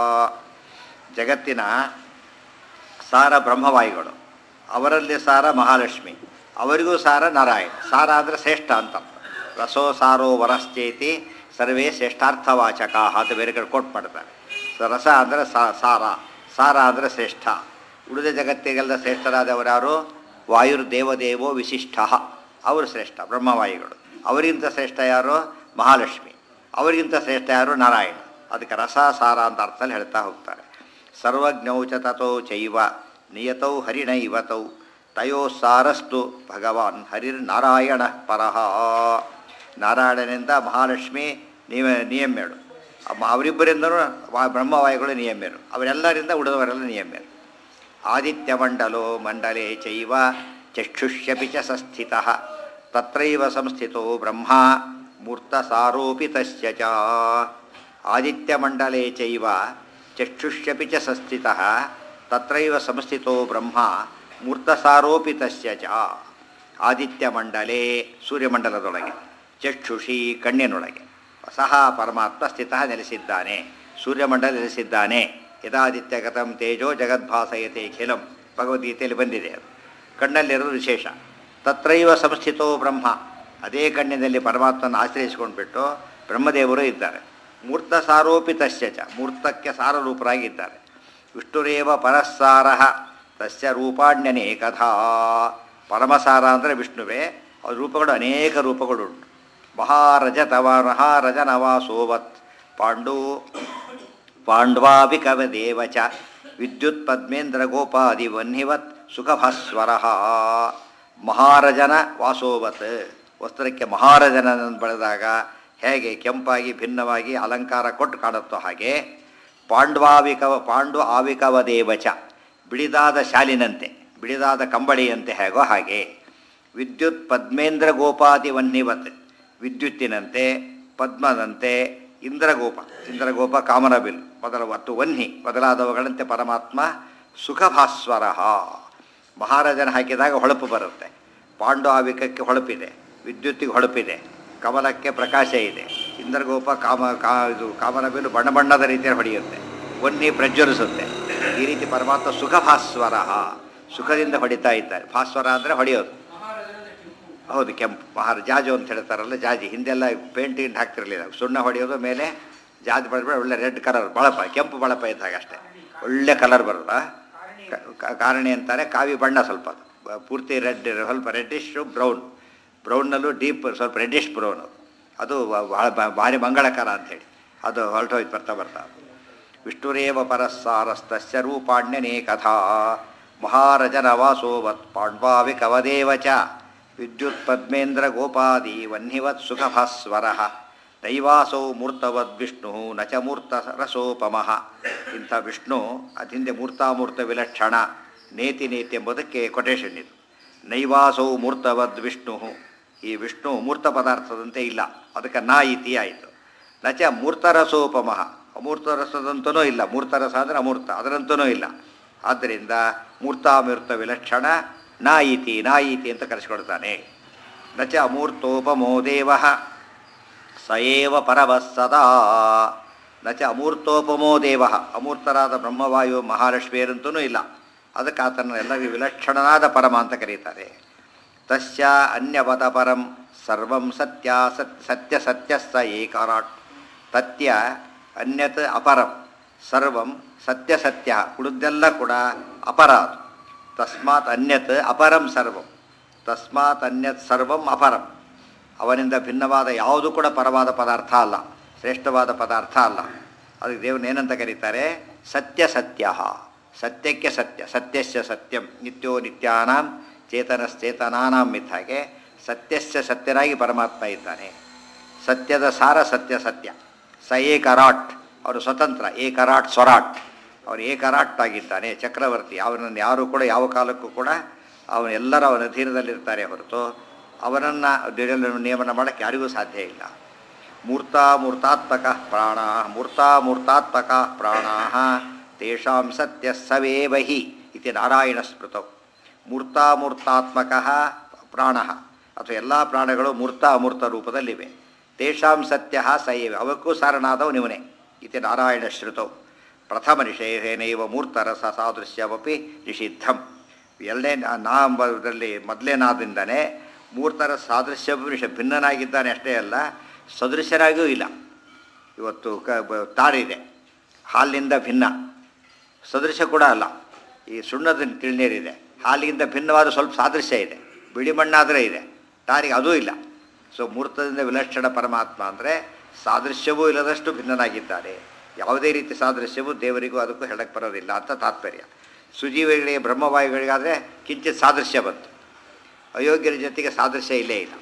ಜಗತ್ತಿನ ಸಾರ ಬ್ರಹ್ಮವಾಯುಗಳು ಅವರಲ್ಲಿ ಸಾರ ಮಹಾಲಕ್ಷ್ಮಿ ಅವರಿಗೂ ಸಾರ ನಾರಾಯಣ ಸಾರ ಅಂದರೆ ಶ್ರೇಷ್ಠ ಅಂತ ರಸೋ ಸಾರೋ ವರಶ್ಚೇತಿ ಸರ್ವೇ ಶ್ರೇಷ್ಠಾರ್ಥವಾಚಕ ಅಂತ ಬೇರೆ ಕಡೆ ಕೋಟ್ ಮಾಡ್ತಾರೆ ಸ- ರಸ ಅಂದರೆ ಸಾರ ಸಾರ ಅಂದರೆ ಶ್ರೇಷ್ಠ ಉಳಿದ ಜಗತ್ತಿಗೆಲ್ಲ ಶ್ರೇಷ್ಠರಾದವರು ಯಾರು ವಾಯುರ್ದೇವದೇವೋ ವಿಶಿಷ್ಟ ಅವರು ಶ್ರೇಷ್ಠ ಬ್ರಹ್ಮವಾಯುಗಳು ಅವರಿಗಿಂತ ಶ್ರೇಷ್ಠ ಯಾರು ಮಹಾಲಕ್ಷ್ಮಿ ಅವರಿಗಿಂತ ಶ್ರೇಷ್ಠ ಯಾರು ನಾರಾಯಣ ಅದಕ್ಕೆ ರಸ ಸಾರ ಅಂತ ಅರ್ಥದಲ್ಲಿ ಹೇಳ್ತಾ ಹೋಗ್ತಾರೆ ಸರ್ವಜ್ಞೌ ಚ ತಥೋ ಚೈವ ನಿಯತೌ ಹರಿಣೈವತೌ ತಯೋ ಸಾರಸ್ತು ಭಗವಾನ್ ಹರಿರ್ನಾರಾಯಣ ಪರಃ ನಾರಾಯಣನಿಂದ ಮಹಾಲಕ್ಷ್ಮಿ ನೀವ ನಿಯಮ್ಯರು ಅಮ್ಮ- ಅವರಿಬ್ಬರಿಂದಲೂ ವಾ- ಬ್ರಹ್ಮವಾಯುಗಳು ನಿಯಮ್ಯರು ಅವರೆಲ್ಲರಿಂದ ಉಳಿದವರೆಲ್ಲ ನಿಯಮ್ಯರು ಆದಿತ್ಯಮಂಡಲೋ ಮಂಡಲೇ ಚೈವ ಚಕ್ಷುಷ್ಯಪಿ ಚ ಸಂಸ್ಥಿತಃ ತತ್ರೈವ ಸಂಸ್ಥಿತೋ ಬ್ರಹ್ಮ ಮೂರ್ತಸಾರೋಪಿತಸ್ಯ ಚ ಆದಿತ್ಯಮಂಡಲೇ ಚೈವ ಚಕ್ಷುಷ್ಯಪಿ ಚ ಸಂಸ್ಥಿತಃ ತತ್ರೈವ ಸಂಸ್ಥಿತೋ ಬ್ರಹ್ಮ ಮೂರ್ತಸಾರೋಪಿತಸ್ಯ ಚ ಆದಿತ್ಯಮಂಡಲೇ ಸೂರ್ಯಮಂಡಲದೊಳಗೆ ಚಕ್ಷುಷಿ ಕಣ್ಣಿನೊಳಗೆ ಸಹ ಪರಮಾತ್ಮ ಸ್ಥಿತ ನೆಲೆಸಿದ್ದಾನೆ ಸೂರ್ಯಮಂಡಲ ನೆಲೆಸಿದ್ದಾನೆ ಯದಾದಿತ್ಯ ಗತಂ ತೇಜೋ ಜಗದ್ಭಾಸಯತೆ ಖಿಲಂ ಭಗವದ್ಗೀತೆಯಲ್ಲಿ ಬಂದಿದೆ ಅದು ಕಣ್ಣಲ್ಲಿರೋದು ವಿಶೇಷ ತತ್ರೈವ ಸಂಸ್ಥಿತೋ ಬ್ರಹ್ಮ ಅದೇ ಕಣ್ಣಿನಲ್ಲಿ ಪರಮಾತ್ಮನ ಆಶ್ರಯಿಸಿಕೊಂಡ್ಬಿಟ್ಟು ಬ್ರಹ್ಮದೇವರು ಇದ್ದಾರೆ ಮೂರ್ತ ಸಾರೋಪಿತಶ್ಚ ಚ ಮೂರ್ತಕ್ಕೆ ಸಾರರೂಪರಾಗಿದ್ದಾರೆ ವಿಷ್ಣುರೇವ ಪರಸ್ಸಾರ ತಸ್ಯ ರೂಪಾಣ್ಯನೇ ಕಥಾ ಪರಮಸಾರ ಅಂದರೆ ವಿಷ್ಣುವೇ ಅವ್ರ ರೂಪಗಳು ಅನೇಕ ರೂಪಗಳುಂಟು ಮಹಾರಜತವ ಮಹಾರಜನವಾಸೋವತ್ ಪಾಂಡು ಪಾಂಡ್ವಾಭಿಕವದೇವ ಚ ವಿದ್ಯುತ್ ಪದ್ಮೇಂದ್ರ ಗೋಪಾದಿ ವನ್ಹಿವತ್ ಸುಖಭಾಸ್ವರ ಮಹಾರಜನ ವಾಸೋವತ್ ವಸ್ತ್ರಕ್ಕೆ ಮಹಾರಜನನನ್ನು ಬೆಳೆದಾಗ ಹೇಗೆ ಕೆಂಪಾಗಿ ಭಿನ್ನವಾಗಿ ಅಲಂಕಾರ ಕೊಟ್ಟು ಕಾಣುತ್ತೋ ಹಾಗೆ ಪಾಂಡ್ವಾವಿಕವ ಪಾಂಡು ಆವಿಕವ ದೇವಚ ಬಿಳಿದಾದ ಶಾಲಿನಂತೆ ಬಿಳಿದಾದ ಕಂಬಳಿಯಂತೆ ಹೇಗೋ ಹಾಗೆ ವಿದ್ಯುತ್ ಪದ್ಮೇಂದ್ರ ಗೋಪಾದಿ ವನ್ನಿವತ್ ವಿದ್ಯುತ್ತಿನಂತೆ ಪದ್ಮದಂತೆ ಇಂದ್ರಗೋಪ ಇಂದ್ರಗೋಪ ಕಾಮನಬಿಲ್ ಮೊದಲ ಮತ್ತು ವನ್ಹಿ ಮೊದಲಾದವುಗಳಂತೆ ಪರಮಾತ್ಮ ಸುಖಭಾಸ್ವರ ಮಹಾರಾಜನ ಹಾಕಿದಾಗ ಹೊಳಪು ಬರುತ್ತೆ ಪಾಂಡು ಆವಿಕಕ್ಕೆ ಹೊಳಪಿದೆ ವಿದ್ಯುತ್ತಿಗೆ ಹೊಳಪಿದೆ ಕಮಲಕ್ಕೆ ಪ್ರಕಾಶ ಇದೆ ಇಂದ್ರಗೋಪ ಕಾಮ ಕಾ ಇದು ಕಾಮನಬಿಲ್ಲು ಬಣ್ಣ ಬಣ್ಣದ ರೀತಿಯಲ್ಲಿ ಹೊಡೆಯುತ್ತೆ ವನ್ನಿ ಪ್ರಜ್ವಲಿಸುತ್ತೆ ಈ ರೀತಿ ಪರಮಾತ್ಮ ಸುಖಭಾಸ್ವರ ಸುಖದಿಂದ ಹೊಡಿತಾ ಇದ್ದಾರೆ ಭಾಸ್ವರ ಅಂದರೆ ಹೊಡೆಯೋದು ಹೌದು ಕೆಂಪು ಮಹಾರ ಜಾಜು ಅಂತ ಹೇಳ್ತಾರಲ್ಲ ಜಾಜಿ ಹಿಂದೆಲ್ಲ ಪೇಂಟ್ ಗಿಂಟ್ ಹಾಕ್ತಿರ್ಲಿಲ್ಲ ಸುಣ್ಣ ಹೊಡೆಯೋದು ಮೇಲೆ ಜಾಜಿ ಬೆಳೆದ್ಬಿಟ್ಟು ಒಳ್ಳೆ ರೆಡ್ ಕಲರ್ ಬಳಪ ಕೆಂಪು ಬಳಪ ಇದ್ದಾಗ ಅಷ್ಟೇ ಒಳ್ಳೆ ಕಲರ್ ಬರೋದಾ ಕಾರಣಿ ಅಂತಾರೆ ಕಾವಿ ಬಣ್ಣ ಸ್ವಲ್ಪ ಅದು. ಬ- ಪೂರ್ತಿ ರೆಡ್ ಸ್ವಲ್ಪ ರೆಡ್ಡಿಶ್ ಬ್ರೌನ್ ಬ್ರೌನ್ನಲ್ಲೂ ಡೀಪ್ ಸ್ವಲ್ಪ ರೆಡ್ಡಿಶ್ ಬ್ರೌನ್ ಅದು ಅದು ಬ- ಬಹಳ ಬ- ಭಾರಿ ಮಂಗಳಕರ ಅಂಥೇಳಿ ಅದು ಹೊರಟೋಯ್ತು ಬರ್ತಾ ಬರ್ತಾ ವಿಷ್ಣುರೇವ ಪರಸ್ಸಾರಸ್ತಸ್ಯ ರೂಪಾಣ್ಯನೇ ಕಥಾ ಮಹಾರಜನವಾಸೋವತ್ ಪಾಂಡ್ವಾವಿ ಕವದೇವ ಚ ವಿದ್ಯುತ್ ಪದ್ಮೇಂದ್ರ ಗೋಪಾದಿ ವನ್ಹಿವತ್ ಸುಖಭಾಸ್ವರ ದೈವಾಸೌ ಮೂರ್ತವದ್ ವಿಷ್ಣು ನ ಚ ಮೂರ್ತ ರಸೋಪಮಃ ಇಂಥ ವಿಷ್ಣು ಅದು ಹಿಂದೆ ಮೂರ್ತಾಮೂರ್ತ ವಿಲಕ್ಷಣ ನೇತಿ ನೇತಿ ಎಂಬುದಕ್ಕೆ ಕೊಟೇಶನ್ ಇದು ನೈವಾಸೌ ಮೂರ್ತವದ್ ವಿಷ್ಣು ಈ ವಿಷ್ಣು ಮೂರ್ತ ಪದಾರ್ಥದಂತೆ ಇಲ್ಲ ಅದಕ್ಕೆ ನಾ ಇತಿ ಆಯಿತು ನಚ ಮೂರ್ತರಸೋಪಮಃ ಅಮೂರ್ತ ರಸದಂತನೂ ಇಲ್ಲ ಮೂರ್ತರಸ ಅಂದರೆ ಅಮೂರ್ತ ಅದರಂತನೂ ಇಲ್ಲ ಆದ್ದರಿಂದ ಮೂರ್ತಾಮೂರ್ತ ವಿಲಕ್ಷಣ ನಾ ಇತಿ ನಾ ಇತಿ ಅಂತ ಕರೆಸಿಕೊಡ್ತಾನೆ ನಚ ಅಮೂರ್ತೋಪಮೋ ದೇವ ಸ ಏವ ಪರವಃ ಸದಾ ನಚ ಅಮೂರ್ತೋಪಮೋ ದೇವ ಅಮೂರ್ತರಾದ ಬ್ರಹ್ಮವಾಯು ಮಹಾಲಕ್ಷ್ಮಿಯರಂತೂ ಇಲ್ಲ ಅದಕ್ಕೆ ಆತನ ಎಲ್ಲರಿಗೂ ವಿಲಕ್ಷಣನಾದ ಪರಮ ಅಂತ ಕರೀತಾರೆ ತಸ್ಯ ಅನ್ಯವದ ಪರಂ ಸರ್ವಂ ಸತ್ಯ ಸತ್ ಸತ್ಯ ಸತ್ಯ ಸ ಏಕಾರಾಟ್ ತತ್ಯ ಅನ್ಯತ್ ಅಪರಂ ಸರ್ವಂ ಸತ್ಯ ಸತ್ಯ ಉಳಿದೆಲ್ಲ ಕೂಡ ಅಪರ ಅದು ತಸ್ಮಾತ್ ಅನ್ಯತ್ ಅಪರಂ ಸರ್ವಂ ತಸ್ಮಾತ್ ಅನ್ಯತ್ ಸರ್ವಂ ಅಪರಂ ಅವನಿಂದ ಭಿನ್ನವಾದ ಯಾವುದು ಕೂಡ ಪರವಾದ ಪದಾರ್ಥ ಅಲ್ಲ ಶ್ರೇಷ್ಠವಾದ ಪದಾರ್ಥ ಅಲ್ಲ ಅದಕ್ಕೆ ದೇವ್ರನ್ನ ಏನಂತ ಕರೀತಾರೆ ಸತ್ಯ ಸತ್ಯ ಸತ್ಯಕ್ಕೆ ಸತ್ಯ ಸತ್ಯಸ್ಯ ಸತ್ಯಂ ನಿತ್ಯೋ ನಿತ್ಯಾನಾಂ ಚೇತನಶ್ಚೇತನಾನಾಂ ಇದ್ದ ಹಾಗೆ ಸತ್ಯಸ್ಯ ಸತ್ಯನಾಗಿ ಪರಮಾತ್ಮ ಇದ್ದಾನೆ ಸತ್ಯದ ಸಾರ ಸತ್ಯ ಸತ್ಯ ಸ ಏಕರಾಟ್ ಅವರು ಸ್ವತಂತ್ರ ಏಕರಾಟ್ ಸ್ವರಾಟ್ ಅವನು ಏಕರಾಟ್ ಆಗಿದ್ದಾನೆ ಚಕ್ರವರ್ತಿ ಅವನನ್ನು ಯಾರು ಕೂಡ ಯಾವ ಕಾಲಕ್ಕೂ ಕೂಡ ಅವನು ಎಲ್ಲರೂ ಅವನ ಅಧೀನದಲ್ಲಿರ್ತಾರೆ ಹೊರತು ಅವನನ್ನು ನಿಯಮನ ಮಾಡೋಕ್ಕೆ ಯಾರಿಗೂ ಸಾಧ್ಯ ಇಲ್ಲ ಮೂರ್ತಾಮೂರ್ತಾತ್ಮಕ ಪ್ರಾಣ ಮೂರ್ತಾಮೂರ್ತಾತ್ಮಕ ಪ್ರಾಣ ತೇಷಾಂ ಸತ್ಯ ಸವೇವ ಹಿ ಇತಿ ನಾರಾಯಣ ಸ್ಮೃತೌ ಮೂರ್ತಾಮೂರ್ತಾತ್ಮಕ ಪ್ರಾಣ ಅಥವಾ ಎಲ್ಲ ಪ್ರಾಣಗಳು ಮೂರ್ತ ಅಮೂರ್ತ ರೂಪದಲ್ಲಿವೆ ತೇಷಾಂ ಸತ್ಯ ಸಯೇವ ಅವಕ್ಕೂ ಸಾರನಾದವನಿವನೇ ಇತಿ ನಾರಾಯಣ ಶ್ರುತೌ ಪ್ರಥಮ ನಿಷೇಧೇನೈವ ಮೂರ್ತರಸ ಸಾದೃಶ್ಯವಪಿ ನಿಷಿದ್ಧಂ ಎರಡನೇ ನಾಂಬದಲ್ಲಿ ಮೊದಲನೇನಾದಿಂದನೇ ಮೂರ್ತರ ಸಾದೃಶ್ಯವಪಿ ನಿಷ ಭಿನ್ನನಾಗಿದ್ದಾನೆ ಅಷ್ಟೇ ಅಲ್ಲ ಸದೃಶ್ಯರಾಗಿಯೂ ಇಲ್ಲ ಇವತ್ತು ಕ ಬ- ತಾರಿದೆ ಹಾಲಿನಿಂದ ಭಿನ್ನ ಸದೃಶ ಕೂಡ ಅಲ್ಲ ಈ ಸುಣ್ಣದ ತಿಳ್ನೀರಿದೆ ಹಾಲಿಗಿಂತ ಭಿನ್ನವಾದ ಸ್ವಲ್ಪ ಸಾದೃಶ್ಯ ಇದೆ ಬಿಳಿ ಮಣ್ಣಾದರೆ ಇದೆ ತಾರಿಗೆ ಅದೂ ಇಲ್ಲ ಸೊ ಮೂರ್ತದಿಂದ ವಿಲಕ್ಷಣ ಪರಮಾತ್ಮ ಅಂದರೆ ಸಾದೃಶ್ಯವೂ ಇಲ್ಲದಷ್ಟು ಭಿನ್ನನಾಗಿದ್ದಾನೆ ಯಾವುದೇ ರೀತಿ ಸಾದೃಶ್ಯವೂ ದೇವರಿಗೂ ಅದಕ್ಕೂ ಹೇಳಕ್ಕೆ ಬರೋದಿಲ್ಲ ಅಂತ ತಾತ್ಪರ್ಯ ಸುಜೀವಿಗಳಿಗೆ ಬ್ರಹ್ಮವಾಯುಗಳಿಗಾದರೆ ಕಿಂಚಿತ್ ಸಾದೃಶ್ಯ ಬಂತು ಅಯೋಗ್ಯರ ಜೊತೆಗೆ ಸಾದೃಶ್ಯ ಇಲ್ಲೇ ಇಲ್ಲ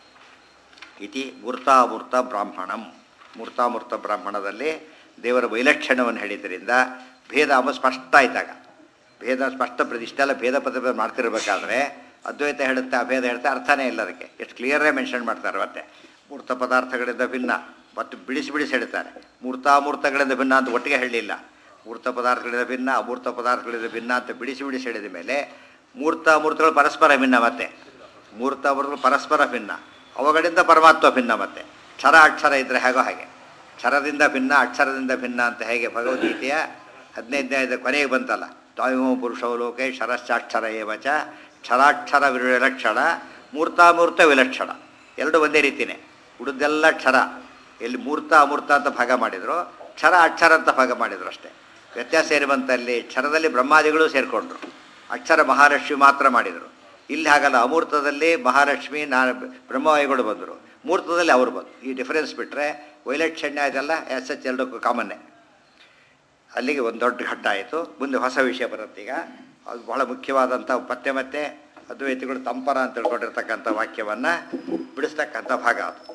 ಇತಿ ಮೂರ್ತಾಮೂರ್ತ ಬ್ರಾಹ್ಮಣಂ ಮೂರ್ತಾಮೂರ್ತ ಬ್ರಾಹ್ಮಣದಲ್ಲಿ ದೇವರ ವೈಲಕ್ಷಣ್ಯವನ್ನು ಹೇಳಿದ್ದರಿಂದ ಭೇದ ಅಂಬ ಸ್ಪಷ್ಟ ಆಯ್ತಾಗ ಭೇದ ಸ್ಪಷ್ಟ ಪ್ರತಿ ಇಷ್ಟೆಲ್ಲ ಭೇದ ಪದ ಮಾಡ್ತಿರ್ಬೇಕಾದ್ರೆ ಅದ್ವೈತ ಹೇಳುತ್ತೆ ಅಭೇದ ಹೇಳುತ್ತೆ ಅರ್ಥನೇ ಇಲ್ಲ ಅದಕ್ಕೆ ಎಷ್ಟು ಕ್ಲಿಯರೇ ಮೆನ್ಷನ್ ಮಾಡ್ತಾರೆ ಮತ್ತೆ ಮೂರ್ತ ಪದಾರ್ಥಗಳಿಂದ ಭಿನ್ನ ಮತ್ತು ಬಿಡಿಸಿ ಬಿಡಿಸಿ ಹೇಳ್ತಾರೆ ಮೂರ್ತಾಮೂರ್ತಗಳಿಂದ ಭಿನ್ನ ಅಂತ ಒಟ್ಟಿಗೆ ಹೇಳಲಿಲ್ಲ ಮೂರ್ತ ಪದಾರ್ಥಗಳಿಂದ ಭಿನ್ನ ಅಮೂರ್ತ ಪದಾರ್ಥಗಳಿಂದ ಭಿನ್ನ ಅಂತ ಬಿಡಿಸಿ ಬಿಡಿಸಿ ಹೇಳಿದ ಮೇಲೆ ಮೂರ್ತ ಅಮೂರ್ತಗಳು ಪರಸ್ಪರ ಭಿನ್ನ ಮತ್ತೆ ಮೂರ್ತ ಅಮೂರ್ತಗಳು ಪರಸ್ಪರ ಭಿನ್ನ ಅವುಗಳಿಂದ ಪರಮಾತ್ಮ ಭಿನ್ನ ಮತ್ತೆ ಕ್ಷರ ಅಕ್ಷರ ಇದ್ದರೆ ಹೇಗೋ ಹಾಗೆ ಕ್ಷರದಿಂದ ಭಿನ್ನ ಅಕ್ಷರದಿಂದ ಭಿನ್ನ ಅಂತ ಹೇಗೆ ಭಗವದ್ಗೀತೆಯ ಹದಿನೈದನೇ ಕೊನೆಗೆ ಬಂತಲ್ಲ ದ್ವಾಯೋ ಪುರುಷೋ ಲೋಕೆ ಶರಶ್ಚಾಕ್ಷರ ಏವಚ ಕ್ಷರಾಕ್ಷರ ವಿಲಕ್ಷಣ ಮೂರ್ತಾಮೂರ್ತ ವಿಲಕ್ಷಣ ಎರಡು ಒಂದೇ ರೀತಿಯೇ ಉಳಿದೆಲ್ಲ ಕ್ಷರ ಎಲ್ಲಿ ಮೂರ್ತ ಅಮೂರ್ತ ಅಂತ ಭಾಗ ಮಾಡಿದ್ರು ಕ್ಷರ ಅಕ್ಷರ ಅಂತ ಭಾಗ ಮಾಡಿದ್ರು ಅಷ್ಟೇ ವ್ಯತ್ಯಾಸ ಏನು ಬಂತಲ್ಲಿ ಕ್ಷರದಲ್ಲಿ ಬ್ರಹ್ಮಾದಿಗಳು ಸೇರಿಕೊಂಡ್ರು ಅಕ್ಷರ ಮಹಾಲಕ್ಷ್ಮಿ ಮಾತ್ರ ಮಾಡಿದರು ಇಲ್ಲಿ ಹಾಗಲ್ಲ ಅಮೂರ್ತದಲ್ಲಿ ಮಹಾಲಕ್ಷ್ಮಿ ನಾ ಬ್ರಹ್ಮವಾಯುಗಳು ಬಂದರು ಮೂರ್ತದಲ್ಲಿ ಅವರು ಬಂದರು ಈ ಡಿಫರೆನ್ಸ್ ಬಿಟ್ಟರೆ ವೈಲಕ್ಷಣ್ಯ ಇದೆಲ್ಲ ಎಸ್ ಎಚ್ ಎರಡಕ್ಕೂ ಕಾಮನ್ನೇ ಅಲ್ಲಿಗೆ ಒಂದು ದೊಡ್ಡ ಘಟ್ಟ ಆಯಿತು ಮುಂದೆ ಹೊಸ ವಿಷಯ ಬರುತ್ತೆ ಈಗ ಅದು ಬಹಳ ಮುಖ್ಯವಾದಂಥ ಮತ್ತೆ ಮತ್ತೆ ಅದ್ವೈತಿಗಳು ತಂಪರ ಅಂತ ತಿಳ್ಕೊಂಡಿರ್ತಕ್ಕಂಥ ವಾಕ್ಯವನ್ನು ಬಿಡಿಸ್ತಕ್ಕಂಥ ಭಾಗ ಅದು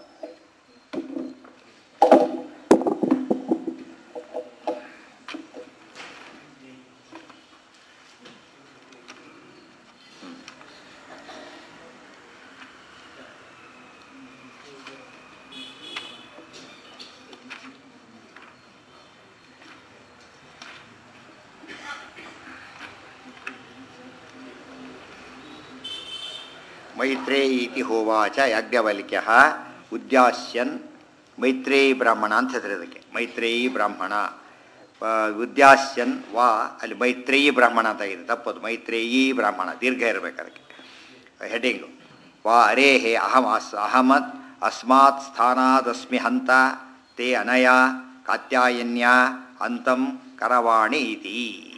ಮೈತ್ರೇಯಿ ಇತಿ ಹೋವಾಚ ಯಾಜ್ಞವಲ್ಕ್ಯ ಉದ್ಯಾಸ್ಯನ್ ಮೈತ್ರೇಯಿ ಬ್ರಾಹ್ಮಣ ಅಂತ ಹೆಸರು ಇದಕ್ಕೆ ಮೈತ್ರೇಯಿ ಬ್ರಾಹ್ಮಣ ಆ, ಉದ್ಯಾಸ್ಯನ್ ವಾ ಅಲ್ಲಿ ಮೈತ್ರೇಯಿ ಬ್ರಾಹ್ಮಣ ಅಂತ ಇದೆ ತಪ್ಪದು ಮೈತ್ರೇಯಿ ಬ್ರಾಹ್ಮಣ ದೀರ್ಘ ಇರಬೇಕು ಅದಕ್ಕೆ ಹೆಡಿಂಗು ವಾ ಅರೇ ಹೇ ಅಹಂ ಅಸ್ ಅಹಮತ್ ಅಸ್ಮಾತ್ ಸ್ಥಾನಾದಸ್ಮಿ ಹಂತ ತೇ ಅನಯ ಕಾತ್ಯಾಯನ್ಯ ಅಂತಂ ಕರವಾಣಿ ಇತಿ